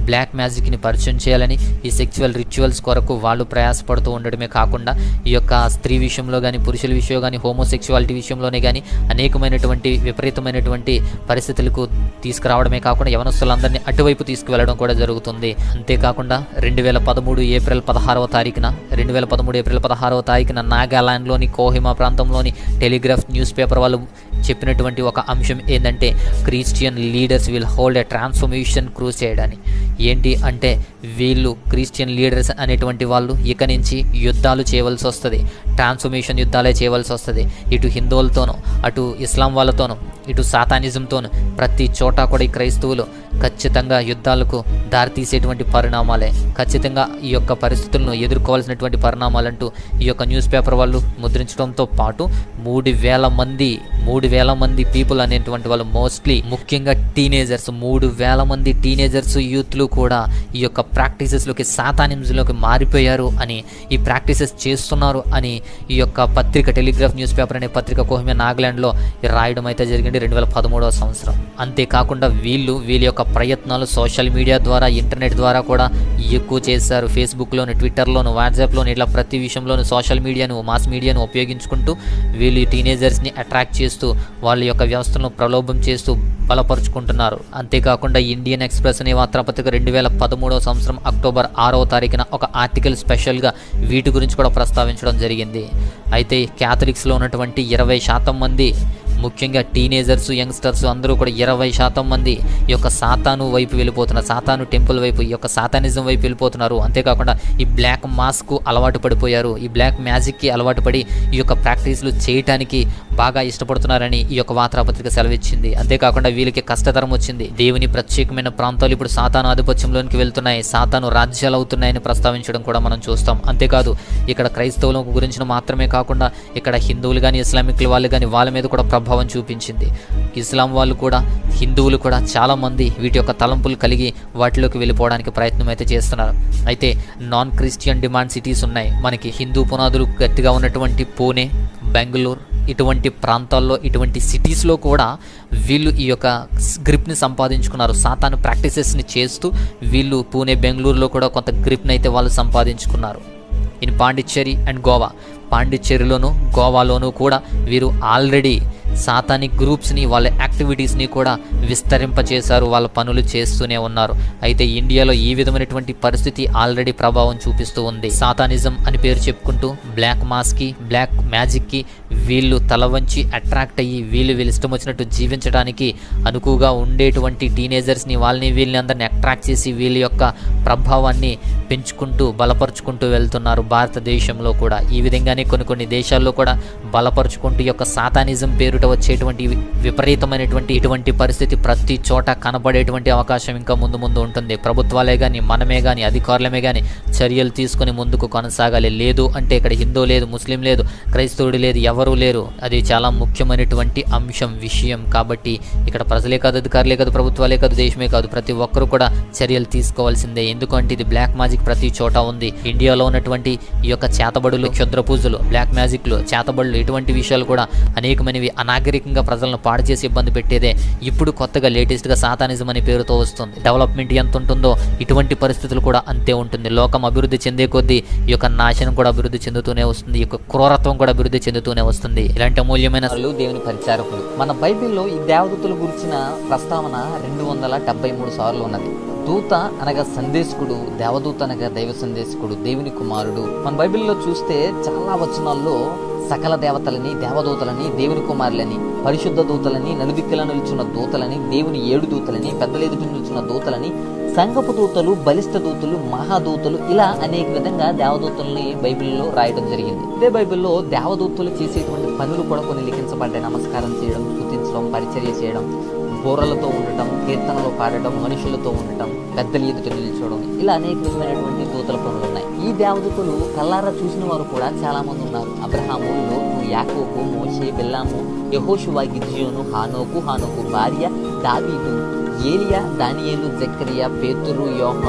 బ్లాక్ మ్యాజిక్ని పరిచయం చేయాలని ఈ సెక్చువల్ రిచువల్స్ కొరకు వాళ్ళు ప్రయాసపడుతూ ఉండడమే కాకుండా ఈ యొక్క స్త్రీ విషయంలో కానీ పురుషుల విషయంలో కానీ హోమోసెక్చువాలిటీ విషయంలోనే కానీ అనేకమైనటువంటి విపరీతమైనటువంటి పరిస్థితులకు తీసుకురావడమే కాకుండా యవనస్తులందరినీ అటువైపు తీసుకువెళ్ళడం కూడా జరుగుతుంది అంతేకాకుండా రెండు వేల పదమూడు ఏప్రిల్ పదహారవ తారీఖున రెండు వేల పదమూడు ఏప్రిల్ పదహారవ తారీఖున నాగాలాండ్లోని కోహిమా ప్రాంతంలోని టెలిగ్రాఫ్ న్యూస్ పేపర్ వాళ్ళు చెప్పినటువంటి ఒక అంశం ఏంటంటే Christian leaders will hold a transformation crusade అని ఏంటి అంటే వీళ్ళు క్రిస్టియన్ లీడర్స్ అనేటువంటి వాళ్ళు ఇక నుంచి యుద్ధాలు చేయవలసి వస్తుంది ట్రాన్స్ఫర్మేషన్ యుద్ధాలే చేయవలసి వస్తుంది ఇటు హిందువులతోనూ అటు ఇస్లాం వాళ్ళతోనూ ఇటు సాతానిజంతోనూ ప్రతి చోట కూడా ఈ క్రైస్తవులు ఖచ్చితంగా యుద్ధాలకు దారితీసేటువంటి పరిణామాలే ఖచ్చితంగా ఈ యొక్క పరిస్థితులను ఎదుర్కోవాల్సినటువంటి పరిణామాలంటూ ఈ యొక్క న్యూస్ పేపర్ వాళ్ళు ముద్రించడంతో పాటు మూడు వేల మంది మూడు వేల మంది పీపుల్ అనేటువంటి వాళ్ళు మోస్ట్లీ ముఖ్యంగా టీనేజర్స్ మూడు వేల మంది టీనేజర్స్ యూత్లు కూడా ఈ యొక్క ప్రాక్టీసెస్లోకి సాతానిజంలోకి మారిపోయారు అని ఈ ప్రాక్టీసెస్ చేస్తున్నారు అని ఈ యొక్క పత్రిక టెలిగ్రాఫ్ న్యూస్ పేపర్ అనే పత్రిక కోహమే నాగాలాండ్లో రాయడం అయితే జరిగింది రెండు వేల పదమూడవ సంవత్సరం అంతేకాకుండా వీళ్ళు వీళ్ళ యొక్క ప్రయత్నాలు సోషల్ మీడియా ద్వారా ఇంటర్నెట్ ద్వారా కూడా ఎక్కువ చేశారు ఫేస్బుక్లోను ట్విట్టర్లోను వాట్సాప్లోను ఇట్లా ప్రతి విషయంలోనూ సోషల్ మీడియాను మాస్ మీడియాను ఉపయోగించుకుంటూ వీళ్ళు ఈ టీనేజర్స్ని అట్రాక్ట్ చేస్తూ వాళ్ళ యొక్క వ్యవస్థలను ప్రలోభం చేస్తూ బలపరుచుకుంటున్నారు అంతేకాకుండా ఇండియన్ ఎక్స్ప్రెస్ అనే వార్తాపత్రిక రెండు వేల పదమూడవ సంవత్సరం అక్టోబర్ ఆరవ తారీఖున ఒక ఆర్టికల్ స్పెషల్గా వీటి గురించి కూడా ప్రస్తావించడం జరిగింది అయితే క్యాథలిక్స్లో ఉన్నటువంటి ఇరవై శాతం మంది ముఖ్యంగా టీనేజర్స్ యంగ్స్టర్స్ అందరూ కూడా ఇరవై శాతం మంది ఈ యొక్క సాతాను వైపు వెళ్ళిపోతున్నారు సాతాను టెంపుల్ వైపు ఈ యొక్క సాతానిజం వైపు వెళ్ళిపోతున్నారు అంతేకాకుండా ఈ బ్లాక్ మాస్క్ అలవాటు పడిపోయారు ఈ బ్లాక్ మ్యాజిక్కి అలవాటు పడి ఈ యొక్క ప్రాక్టీస్లు చేయటానికి బాగా ఇష్టపడుతున్నారని ఈ యొక్క వార్తాపత్రిక సెలవిచ్చింది అంతేకాకుండా వీళ్ళకి కష్టతరం వచ్చింది దేవుని ప్రత్యేకమైన ప్రాంతాలు ఇప్పుడు సాతాను ఆధిపత్యంలోనికి వెళ్తున్నాయి సాతాను రాజ్యాలు అవుతున్నాయని ప్రస్తావించడం కూడా మనం చూస్తాం అంతేకాదు ఇక్కడ క్రైస్తవుల గురించి మాత్రమే కాకుండా ఇక్కడ హిందువులు కానీ ఇస్లామిక్ వాళ్ళు కానీ వాళ్ళ మీద కూడా ప్రభావం చూపించింది ఇస్లాం వాళ్ళు కూడా హిందువులు కూడా చాలామంది వీటి యొక్క తలంపులు కలిగి వాటిలోకి వెళ్ళిపోవడానికి ప్రయత్నం అయితే చేస్తున్నారు అయితే నాన్ క్రిస్టియన్ డిమాండ్ సిటీస్ ఉన్నాయి మనకి హిందూ పునాదులు గట్టిగా ఉన్నటువంటి పూణే బెంగళూరు ఇటువంటి ప్రాంతాల్లో ఇటువంటి సిటీస్లో కూడా వీళ్ళు ఈ యొక్క గ్రిప్ని సంపాదించుకున్నారు సాతాను ప్రాక్టీసెస్ని చేస్తూ వీళ్ళు పూణే బెంగళూరులో కూడా కొంత గ్రిప్ని అయితే వాళ్ళు సంపాదించుకున్నారు ఇన్ పాండిచ్చేరి అండ్ గోవా పాండిచ్చేరిలోను గోవాలోనూ కూడా వీరు ఆల్రెడీ సాతానిక్ గ్రూప్స్ని వాళ్ళ యాక్టివిటీస్ని కూడా విస్తరింపచేశారు వాళ్ళ పనులు చేస్తూనే ఉన్నారు అయితే ఇండియాలో ఈ విధమైనటువంటి పరిస్థితి ఆల్రెడీ ప్రభావం చూపిస్తూ ఉంది సాతానిజం అని పేరు చెప్పుకుంటూ బ్లాక్ మాస్కి బ్లాక్ మ్యాజిక్కి వీళ్ళు తల వంచి అట్రాక్ట్ అయ్యి వీళ్ళు వీళ్ళు ఇష్టం వచ్చినట్టు జీవించడానికి అనుకువగా ఉండేటువంటి టీనేజర్స్ని వాళ్ళని వీళ్ళని అందరిని అట్రాక్ట్ చేసి వీళ్ళ యొక్క ప్రభావాన్ని పెంచుకుంటూ బలపరుచుకుంటూ వెళ్తున్నారు భారతదేశంలో కూడా ఈ విధంగానే కొన్ని కొన్ని దేశాల్లో కూడా బలపరుచుకుంటూ ఈ యొక్క సాతానిజం పేరుట వచ్చేటువంటి వి- విపరీతమైనటువంటి ఇటువంటి పరిస్థితి ప్రతి చోట కనబడేటువంటి అవకాశం ఇంకా ముందు ముందు ఉంటుంది ప్రభుత్వాలే కానీ మనమే కానీ అధికారులమే కానీ చర్యలు తీసుకొని ముందుకు కొనసాగాలి లేదు అంటే ఇక్కడ హిందూ లేదు ముస్లిం లేదు క్రైస్తవుడు లేదు ఎవరూ లేరు అది చాలా ముఖ్యమైనటువంటి అంశం విషయం కాబట్టి ఇక్కడ ప్రజలే కాదు అధికారులే కాదు ప్రభుత్వాలే కాదు దేశమే కాదు ప్రతి ఒక్కరు కూడా చర్యలు తీసుకోవాల్సిందే ఎందుకంటే ఇది బ్లాక్ మ్యాజిక్ ప్రతి చోట ఉంది ఇండియాలో ఉన్నటువంటి ఈ యొక్క చేతబడులు క్షుద్ర పూజలు బ్లాక్ మ్యాజిక్లు చేతబడులు ఇటువంటి విషయాలు కూడా అనేకమైనవి అనాగరికంగా ప్రజలను పాడు చేసి ఇబ్బంది పెట్టేదే ఇప్పుడు కొత్తగా లేటెస్ట్గా సాతానిజం అనే పేరుతో వస్తుంది డెవలప్మెంట్ ఎంత ఉంటుందో ఇటువంటి పరిస్థితులు కూడా అంతే ఉంటుంది లోకం అభివృద్ధి చెందే కొద్దీ ఈ యొక్క నాశనం కూడా అభివృద్ధి చెందుతూనే వస్తుంది ఈ యొక్క క్రూరత్వం కూడా అభివృద్ధి చెందుతూనే వస్తుంది ఇలాంటి అమూల్యమైన వాళ్ళు దేవుని పరిచారకులు మన బైబిల్లో ఈ దేవదూతల గురించిన ప్రస్తావన రెండు వందల డెబ్బై మూడు సార్లు ఉన్నది దూత అనగా సందేశకుడు దేవదూత అనగా దైవ సందేశకుడు దేవుని కుమారుడు మన బైబిల్లో చూస్తే చాలా వచనాల్లో సకల దేవతలని దేవదూతలని దేవుని కుమారులని పరిశుద్ధ దూతలని నలుదిక్కుల నిలుచున్న దూతలని దేవుని ఏడు దూతలని పెద్దల ఎదుటి నిలుచున్న దూతలని సంగపు దూతలు బలిష్ట దూతలు మహాదూతలు ఇలా అనేక విధంగా దేవదూతల్ని బైబిల్లో రాయడం జరిగింది ఇదే బైబిల్లో దేవదూతలు చేసేటువంటి పనులు కూడా కొన్ని లిఖించబడ్డాయి నమస్కారం చేయడం స్తుతించడం పరిచర్య చేయడం బోరలతో ఉండటం కీర్తనలో పాడటం మనుషులతో ఉండటం పెద్దల ఎదుట నిల్చోవడం ఇలా అనేక విధమైనటువంటి దూతల పనులు ఉన్నాయి ఈ దేవదూతలు కల్లారా చూసిన వారు కూడా చాలా మంది ఉన్నారు అబ్రహాము లోతు యాకోబు మోషే బెల్లాము యహోషువా గిద్యోను హానోకు హానోకు భార్య దావీదు ఏలియా దానియేలు జక్కరియా పేతురు యోహాను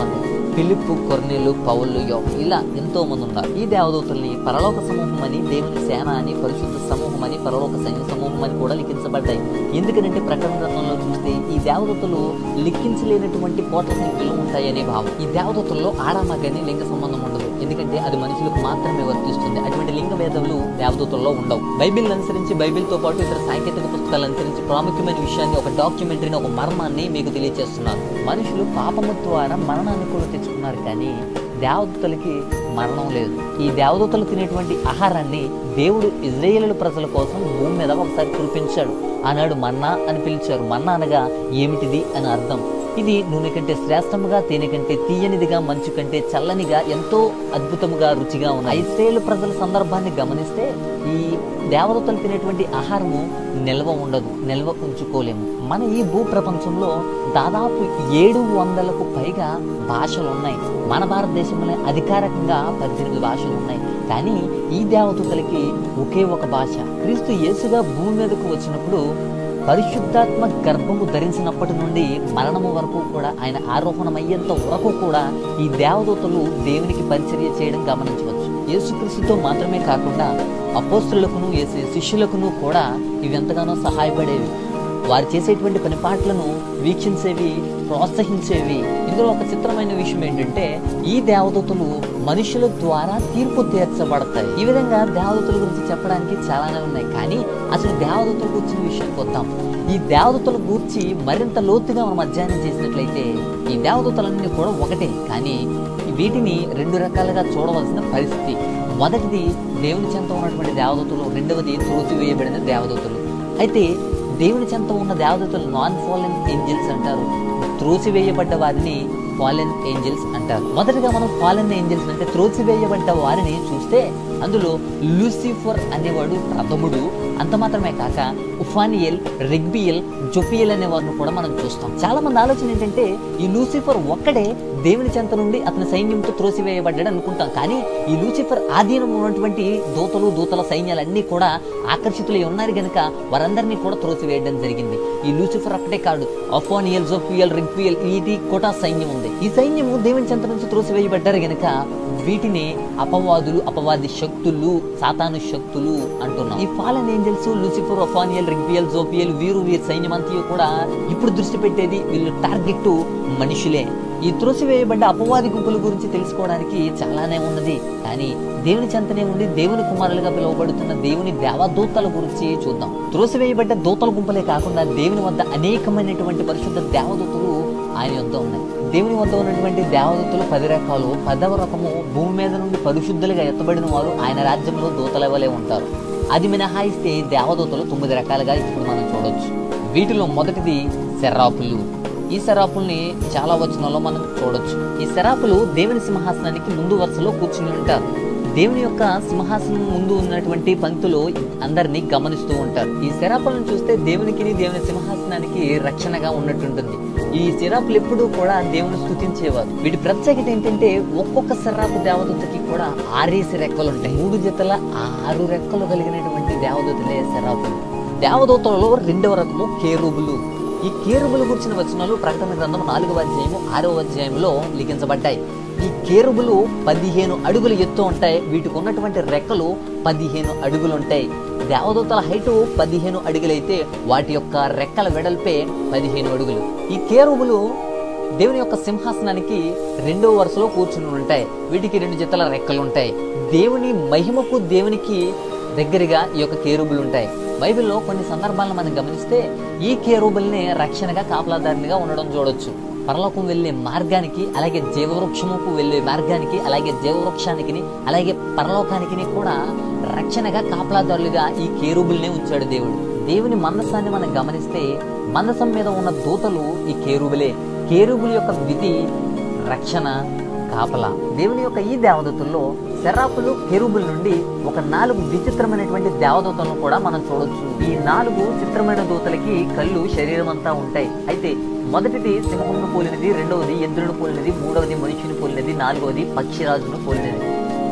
ఫిలిప్ కొర్నేలు పౌలు యో ఇలా ఎంతో మంది ఉన్నారు ఈ దేవదూతల్ని పరలోక సమూహం అని దేవుని సేన అని పరిశుద్ధ సమూహం అని పరలోక సైన్య సమూహం అని కూడా లిఖించబడ్డాయి ఎందుకంటే ప్రకటన గ్రంథంలో చూస్తే ఈ దేవదూతలు లిఖించలేనటువంటి కోట్ల సంఖ్యలో ఉంటాయనే భావం ఈ దేవదూతల్లో ఆడామగానే లింగ సంబంధం ఉండదు ఎందుకంటే అది మనుషులకు మాత్రమే వర్తిస్తుంది అటువంటి లింగ భేదములు దేవదూతల్లో ఉండవు బైబిల్ అనుసరించి బైబిల్తో పాటు ఇతర సాంకేతిక పుస్తకాలు అనుసరించి ప్రాముఖ్యమైన విషయాన్ని ఒక డాక్యుమెంటరీని ఒక మర్మాన్ని మీకు తెలియజేస్తున్నారు మనుషులు పాపము ద్వారా మరణాన్ని కూడా తెచ్చుకున్నారు కానీ దేవదూతలకి మరణం లేదు ఈ దేవదూతలు తినేటువంటి ఆహారాన్ని దేవుడు ఇజ్రాయేలు ప్రజల కోసం భూమి మీద ఒకసారి కురిపించాడు ఆనాడు మన్నా అని పిలిచారు మన్నా అనగా ఏమిటిది అని అర్థం ఇది నూనె కంటే శ్రేష్టముగా తేనె కంటే తీయనిదిగా మంచు కంటే చల్లనిగా ఎంతో అద్భుతముగా రుచిగా ఉన్నాయి ఇస్రాయేల్ ప్రజల సందర్భాన్ని గమనిస్తే ఈ దేవదూతలు తినేటువంటి ఆహారము నిల్వ ఉండదు నిల్వ ఉంచుకోలేము మన ఈ భూ ప్రపంచంలో దాదాపు ఏడు వందలకు పైగా భాషలు ఉన్నాయి మన భారతదేశంలో అధికారికంగా పద్దెనిమిది భాషలు ఉన్నాయి కానీ ఈ దేవదూతలకి ఒకే ఒక భాష క్రీస్తు యేసుగా భూమి మీదకు వచ్చినప్పుడు పరిశుద్ధాత్మ గర్భము ధరించినప్పటి నుండి మరణము వరకు కూడా ఆయన ఆరోహణమయ్యేంత వరకు కూడా ఈ దేవదూతలు దేవునికి పరిచర్య చేయడం గమనించవచ్చు యేసుక్రీస్తుతో మాత్రమే కాకుండా అపోస్తులకును యేసు శిష్యులకును కూడా ఇవి ఎంతగానో సహాయపడేవి వారు చేసేటువంటి పనిపాట్లను వీక్షించేవి ప్రోత్సహించేవి ఇందులో ఒక చిత్రమైన విషయం ఏంటంటే ఈ దేవదూతలు మనుషుల ద్వారా తీర్పు తీర్చబడతాయి ఈ విధంగా దేవదూతల గురించి చెప్పడానికి చాలానే ఉన్నాయి కానీ అసలు దేవదూతల గురించిన విషయానికి వద్దాం ఈ దేవదూతల గూర్చి మరింత లోతుగా మనం అధ్యయనం చేసినట్లయితే ఈ దేవదూతలన్నీ కూడా ఒకటే కానీ వీటిని రెండు రకాలుగా చూడవలసిన పరిస్థితి మొదటిది దేవుని చెంత ఉన్నటువంటి దేవదూతలు రెండవది త్రోసివేయబడిన దేవదూతలు అయితే దేవుని చెంత ఉన్న దేవదూతలు నాన్ ఫాలెన్ ఏంజల్స్ అంటారు త్రోసివేయబడ్డ వారిని ఫాలెన్ ఏంజల్స్ అంటారు మొదటగా మనం ఫాలెన్ ఏంజల్స్ అంటే త్రోసివేయబడ్డ వారిని చూస్తే అందులో లూసిఫర్ అనేవాడు ప్రథముడు అంత మాత్రమే కాక ఉఫానియల్ రెగ్బియల్ జొపియల్ అనే వారిని కూడా మనం చూస్తాం చాలా మంది ఆలోచన ఏంటంటే ఈ లూసిఫర్ ఒక్కడే దేవుని చెంత నుండి అతని సైన్యంతో త్రోసివేయబడ్డాడు అనుకుంటాం కానీ ఈ లూసిఫర్ ఆధీనం ఉన్నటువంటి దూతలు దూతల సైన్యాలన్నీ కూడా ఆకర్షితులై ఉన్నారు గనుక వారందరినీ కూడా త్రోసివేయడం జరిగింది ఈ లూసిఫర్ ఒక్కటే కాదు అఫోనియల్ జోపియల్ రిగ్పియల్ ఇది కూడా సైన్యం ఉంది ఈ సైన్యము దేవుని చెంత నుంచి త్రోసివేయబడ్డారు గనుక వీటిని అపవాదులు అపవాది శక్తులు సాతాను శక్తులు అంటున్నాం ఈ ఫాలన్ ఏంజల్స్ లూసిఫర్ ఒఫానియల్ రిగ్బియల్ జోపియల్ వీరు వీరి సైన్యమంతయు కూడా ఇప్పుడు దృష్టి పెట్టేది వీళ్ళు టార్గెట్ మనుషులే ఈ త్రోసివేయబడ్డ అపవాది గుంపుల గురించి తెలుసుకోవడానికి చాలానే ఉన్నది కానీ దేవుని చెంతనే ఉండి దేవుని కుమారులుగా పిలువబడుతున్న దేవుని దేవదూతల గురించి చూద్దాం త్రోసివేయబడ్డ దూతల గుంపులే కాకుండా దేవుని వద్ద అనేకమైనటువంటి పరిశుద్ధ దేవదూతలు ఆయన వద్ద ఉన్నాయి దేవుని వద్ద ఉన్నటువంటి దేవదూతలు పది రకాలు పదవ రకము భూమి మీద నుండి పరిశుద్ధులుగా ఎత్తబడిన వారు ఆయన రాజ్యంలో దూతల వలె ఉంటారు అది మినహాయిస్తే దేవదూతలు తొమ్మిది రకాలుగా ఇప్పుడు మనం చూడొచ్చు వీటిలో మొదటిది శరాపులు ఈ శరాపుల్ని చాలా వచనాల్లో మనం చూడొచ్చు ఈ శరాపులు దేవుని సింహాసనానికి ముందు వరుసలో కూర్చుని ఉంటారు దేవుని యొక్క సింహాసనం ముందు ఉన్నటువంటి పంక్తులు అందరినీ గమనిస్తూ ఉంటారు ఈ శరాపులను చూస్తే దేవునికి దేవుని సింహాసనానికి రక్షణగా ఉన్నట్టుంటుంది ఈ శరాపులు ఎప్పుడూ కూడా దేవుని స్తుతించేవారు వీటి ప్రత్యేకత ఏంటంటే ఒక్కొక్క శరాపు దేవదూతకి కూడా ఆరేసి రెక్కలు ఉంటాయి మూడు జతల ఆరు రెక్కలు కలిగినటువంటి దేవదూతలే శరాపులు దేవదూతలలో రెండవ రకము కేరుబులు ఈ కేరుబుల గురించిన వచనాలు ప్రకటన గ్రంథం నాలుగవ అధ్యాయము ఆరవ అధ్యాయంలో లిఖించబడ్డాయి ఈ కేరుబులు పదిహేను అడుగులు ఎత్తు ఉంటాయి వీటికి ఉన్నటువంటి రెక్కలు పదిహేను అడుగులు ఉంటాయి దేవదూతల హైటు పదిహేను అడుగులైతే వాటి యొక్క రెక్కల వెడల్పే పదిహేను అడుగులు ఈ కేరుబులు దేవుని యొక్క సింహాసనానికి రెండో వరుసలో కూర్చుని ఉంటాయి వీటికి రెండు జతల రెక్కలు ఉంటాయి దేవుని మహిమకు దేవునికి దగ్గరగా ఈ యొక్క కేరుబులు ఉంటాయి బైబిల్లో కొన్ని సందర్భాలను మనం గమనిస్తే ఈ కేరుబుల్ని రక్షణగా కాపలాదారునిగా ఉండడం చూడొచ్చు పరలోకం వెళ్ళే మార్గానికి అలాగే జీవవృక్షముకు వెళ్ళే మార్గానికి అలాగే జీవవృక్షానికి అలాగే పరలోకానికి కూడా రక్షణగా కాపలాదారులుగా ఈ కేరుబుల్నే ఉంచాడు దేవుడు దేవుని మందసాన్ని మనం గమనిస్తే మందసం మీద ఉన్న దూతలు ఈ కేరుబులే కేరుబుల యొక్క విధి రక్షణ కాపల దేవుని యొక్క ఈ దేవదూతల్లో శరాపులు కెరూబుల నుండి ఒక నాలుగు విచిత్రమైనటువంటి దేవదూతలను కూడా మనం చూడొచ్చు ఈ నాలుగు చిత్రమైన దూతలకి కళ్ళు శరీరం అంతా ఉంటాయి అయితే మొదటిది సింహమును పోలినది రెండవది ఇంద్రుని పోలినది మూడవది మనుషుని పోలినది నాలుగవది పక్షిరాజును పోలినది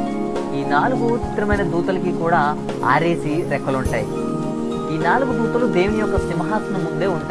ఈ నాలుగు చిత్రమైన దూతలకి కూడా ఆరేసి రెక్కలుంటాయి ఈ నాలుగు దూతలు దేవుని యొక్క సింహాసనం ముందే ఉంటాయి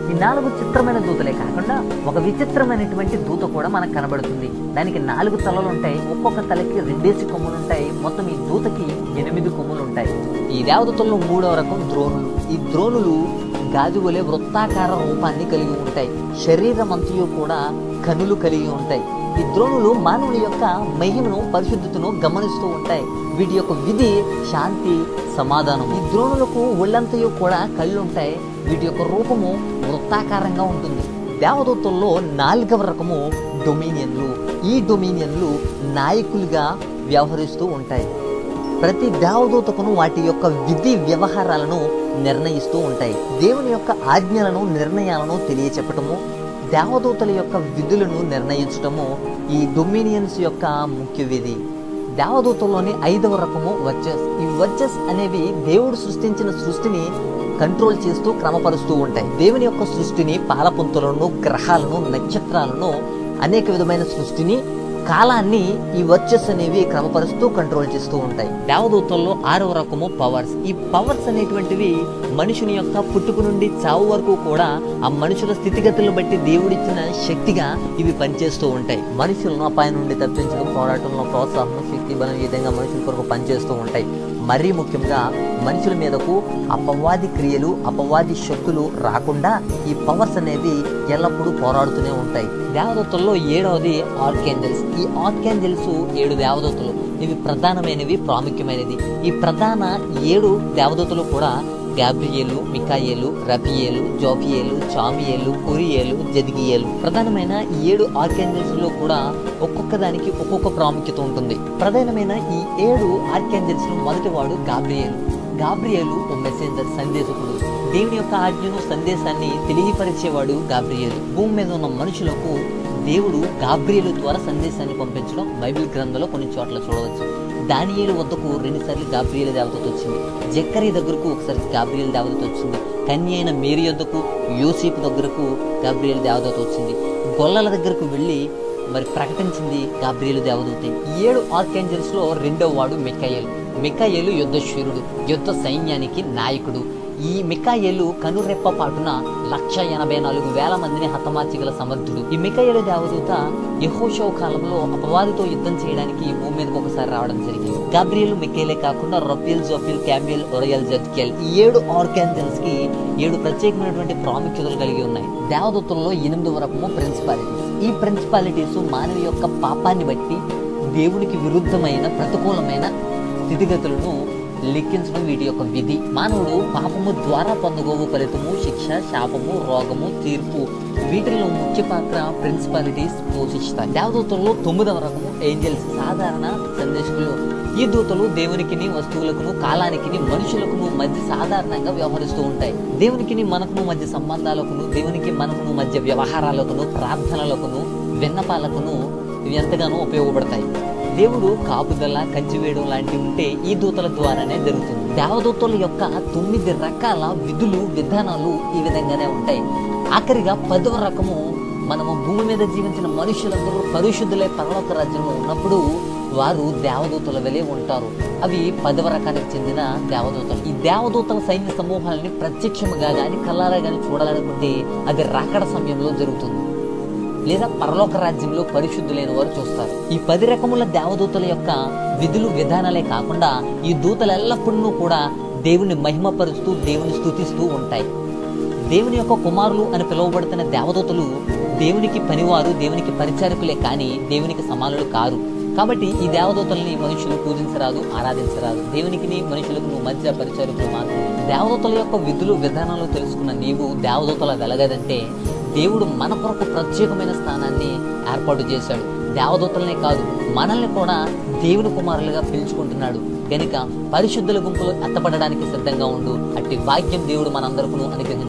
ఈ నాలుగు చిత్రమైన దూతలే కాకుండా ఒక విచిత్రమైనటువంటి దూత కూడా మనకు కనబడుతుంది దానికి నాలుగు తలలు ఉంటాయి ఒక్కొక్క తలకి రెండేసి కొమ్ములు ఉంటాయి మొత్తం ఈ దూతకి ఎనిమిది కొమ్ములు ఉంటాయి ఈ దేవదూతల్లో మూడవ రకం ద్రోణులు ఈ ద్రోణులు గాజు వలె వృత్తాకార రూపాన్ని కలిగి ఉంటాయి శరీరం అంతయు కూడా కనులు కలిగి ఉంటాయి ఈ ద్రోణులు మానవుని యొక్క మహిమను పరిశుద్ధతను గమనిస్తూ ఉంటాయి వీటి యొక్క విధి శాంతి సమాధానం ఈ ద్రోణులకు ఒళ్ళంతయు కూడా కళ్ళు ఉంటాయి వీటి యొక్క రూపము వృత్తాకారంగా ఉంటుంది దేవదూతల్లో నాలుగవ రకము డొమినియన్లు ఈ డొమినియన్లు నాయకులుగా వ్యవహరిస్తూ ఉంటాయి ప్రతి దేవదూతకును వాటి యొక్క విధి వ్యవహారాలను నిర్ణయిస్తూ ఉంటాయి దేవుని యొక్క ఆజ్ఞలను నిర్ణయాలను తెలియచెప్పటము దేవదూతల యొక్క విధులను నిర్ణయించటము ఈ డొమినియన్స్ యొక్క ముఖ్య విధి దేవదూతల్లోని ఐదవ రకము వర్చస్ ఈ వర్చస్ అనేవి దేవుడు సృష్టించిన సృష్టిని కంట్రోల్ చేస్తూ క్రమపరుస్తూ ఉంటాయి దేవుని యొక్క సృష్టిని పాలపుంతలను గ్రహాలను నక్షత్రాలను అనేక విధమైన సృష్టిని కాలాన్ని ఈ వర్చస్ అనేవి క్రమపరుస్తూ కంట్రోల్ చేస్తూ ఉంటాయి దేవదూతల్లో ఆరవ రకము పవర్స్ ఈ పవర్స్ అనేటువంటివి మనుషుని యొక్క పుట్టుక నుండి చావు వరకు కూడా ఆ మనుషుల స్థితిగతులను బట్టి దేవుడిచ్చిన శక్తిగా ఇవి పనిచేస్తూ ఉంటాయి మనుషులను అపాయం నుండి తప్పించడం పోరాటంలో ప్రోత్సాహం శక్తి బలం ఈ విధంగా మనుషుల కొరకు పనిచేస్తూ ఉంటాయి మరీ ముఖ్యంగా మనుషుల మీదకు అపవాది క్రియలు అపవాది శక్తులు రాకుండా ఈ పవర్స్ అనేవి ఎల్లప్పుడూ పోరాడుతూనే ఉంటాయి దేవదూతల్లో ఏడవది ఆర్కేంజల్స్ ఈ ఆర్కేంజల్స్ ఏడు దేవదూతలు ఇవి ప్రధానమైనవి ప్రాముఖ్యమైనది ఈ ప్రధాన ఏడు దేవదూతలు కూడా గాబ్రియేలు మికాయేలు రఫియేలు జోఫియేలు చామియేలు కురియేలు జదిగియేలు ప్రధానమైన ఈ ఏడు ఆర్కేంజల్స్ లో కూడా ఒక్కొక్క దానికి ఒక్కొక్క ప్రాముఖ్యత ఉంటుంది ప్రధానమైన ఈ ఏడు ఆర్కేంజల్స్ లో మొదటివాడు గాబ్రియేలు గాబ్రియేలు ఓ మెసెంజర్ సందేశకుడు దేవుని యొక్క ఆజ్ఞను సందేశాన్ని తెలియపరిచేవాడు గాబ్రియేలు భూమి మీద ఉన్న మనుషులకు దేవుడు గాబ్రియేలు ద్వారా సందేశాన్ని పంపించడం బైబిల్ గ్రంథంలో కొన్ని చోట్ల చూడవచ్చు దానియేలు వద్దకు రెండుసార్లు గాబ్రియల దేవతతో వచ్చింది జక్కరి దగ్గరకు ఒకసారి గాబ్రియల దేవతతో వచ్చింది కన్య అయిన మేరీ వద్దకు యోసేపు దగ్గరకు గాబ్రియల దేవతతో వచ్చింది గొల్లల దగ్గరకు వెళ్ళి మరి ప్రకటించింది గాబ్రియలు దేవదూతే ఈ ఏడు ఆర్కేంజల్స్ లో రెండో వాడు మికాయేలు మికాయేలు యుద్ధశూరుడు యుద్ధ సైన్యానికి నాయకుడు ఈ మికాయేలు కనురెప్ప పాటున లక్ష ఎనభై నాలుగు వేల మందిని హతమార్చగల సమర్థుడు ఈ మికాయేలు దేవదూత యహోషో కాలంలో అపవాదితో యుద్ధం చేయడానికి ఈ భూమి మీదకి ఒకసారి రావడం జరిగింది గాబ్రియలు మికేలే కాకుండా రొఫిల్ జోఫిల్ క్యామియల్ ఒరయల్ జడ్కెల్ ఈ ఏడు ఆర్గాన్జల్స్ కి ఏడు ప్రత్యేకమైనటువంటి ప్రాముఖ్యతలు కలిగి ఉన్నాయి దేవదూతల్లో ఎనిమిదవ రకము ప్రిన్సిపాలిటీస్ ఈ ప్రిన్సిపాలిటీస్ మానవి యొక్క పాపాన్ని బట్టి దేవునికి విరుద్ధమైన ప్రతికూలమైన స్థితిగతులను లెక్కించడం వీటి యొక్క విధి మానవుడు పాపము ద్వారా పొందగోవు ఫలితము శిక్ష శాపము రోగము తీర్పు వీటిలో ముఖ్య పాత్ర ప్రిన్సిపాలిటీస్ పోషిస్తాయి దేవదూతల్లో తొమ్మిదవ రకము ఏంజల్స్ సాధారణ సందేశకులు ఈ దూతలు దేవునికిని వస్తువులకును కాలానికిని మనుషులకును మధ్య సాధారణంగా వ్యవహరిస్తూ ఉంటాయి దేవునికిని మనకును మధ్య సంబంధాలకును దేవునికి మనకును మధ్య వ్యవహారాలకును ప్రార్థనలకును విన్నపాలకును ఇవి ఎంతగానో ఉపయోగపడతాయి దేవుడు కాపుదల కంచివేయడం లాంటివి ఉంటే ఈ దూతల ద్వారానే జరుగుతుంది దేవదూతల యొక్క తొమ్మిది రకాల విధులు విధానాలు ఈ విధంగానే ఉంటాయి ఆఖరిగా పదవ రకము మనము భూమి మీద జీవించిన మనుషులందరూ పరిశుద్ధులై పరలోక రాజ్యంలో ఉన్నప్పుడు వారు దేవదూతల వెలే ఉంటారు అవి పదవ రకానికి చెందిన దేవదూతలు ఈ దేవదూతల సైన్య సమూహాలని ప్రత్యక్షముగా గాని కల్లారా గాని చూడాలనుకుంటే అది రాకడ సమయంలో జరుగుతుంది లేదా పరలోక రాజ్యంలో పరిశుద్ధులైన వారు చూస్తారు ఈ పది రకముల దేవదూతల యొక్క విధులు విధానాలే కాకుండా ఈ దూతలు ఎల్లప్పుడూ కూడా దేవుని మహిమపరుస్తూ దేవుని స్తుతిస్తూ ఉంటాయి దేవుని యొక్క కుమారులు అని పిలువబడుతున్న దేవదూతలు దేవునికి పనివారు దేవునికి పరిచారకులే కానీ దేవునికి సమానులు కారు కాబట్టి ఈ దేవదూతల్ని మనుషులు పూజించరాదు ఆరాధించరాదు దేవునికి మనుషులకు మధ్య పరిచారకులు మాత్రమే దేవదూతల యొక్క విధులు విధానాలు తెలుసుకున్న నీవు దేవదూతల వెలగదంటే దేవుడు మన కొరకు ప్రత్యేకమైన స్థానాన్ని ఏర్పాటు చేశాడు దేవదూతలనే కాదు మనల్ని కూడా దేవుని కుమారులుగా పిలుచుకుంటున్నాడు కనుక పరిశుద్ధుల గుంపులో ఎత్తపడడానికి సిద్ధంగా ఉండు అట్టి భాగ్యం దేవుడు మనందరికీ అనుగ్రహించాడు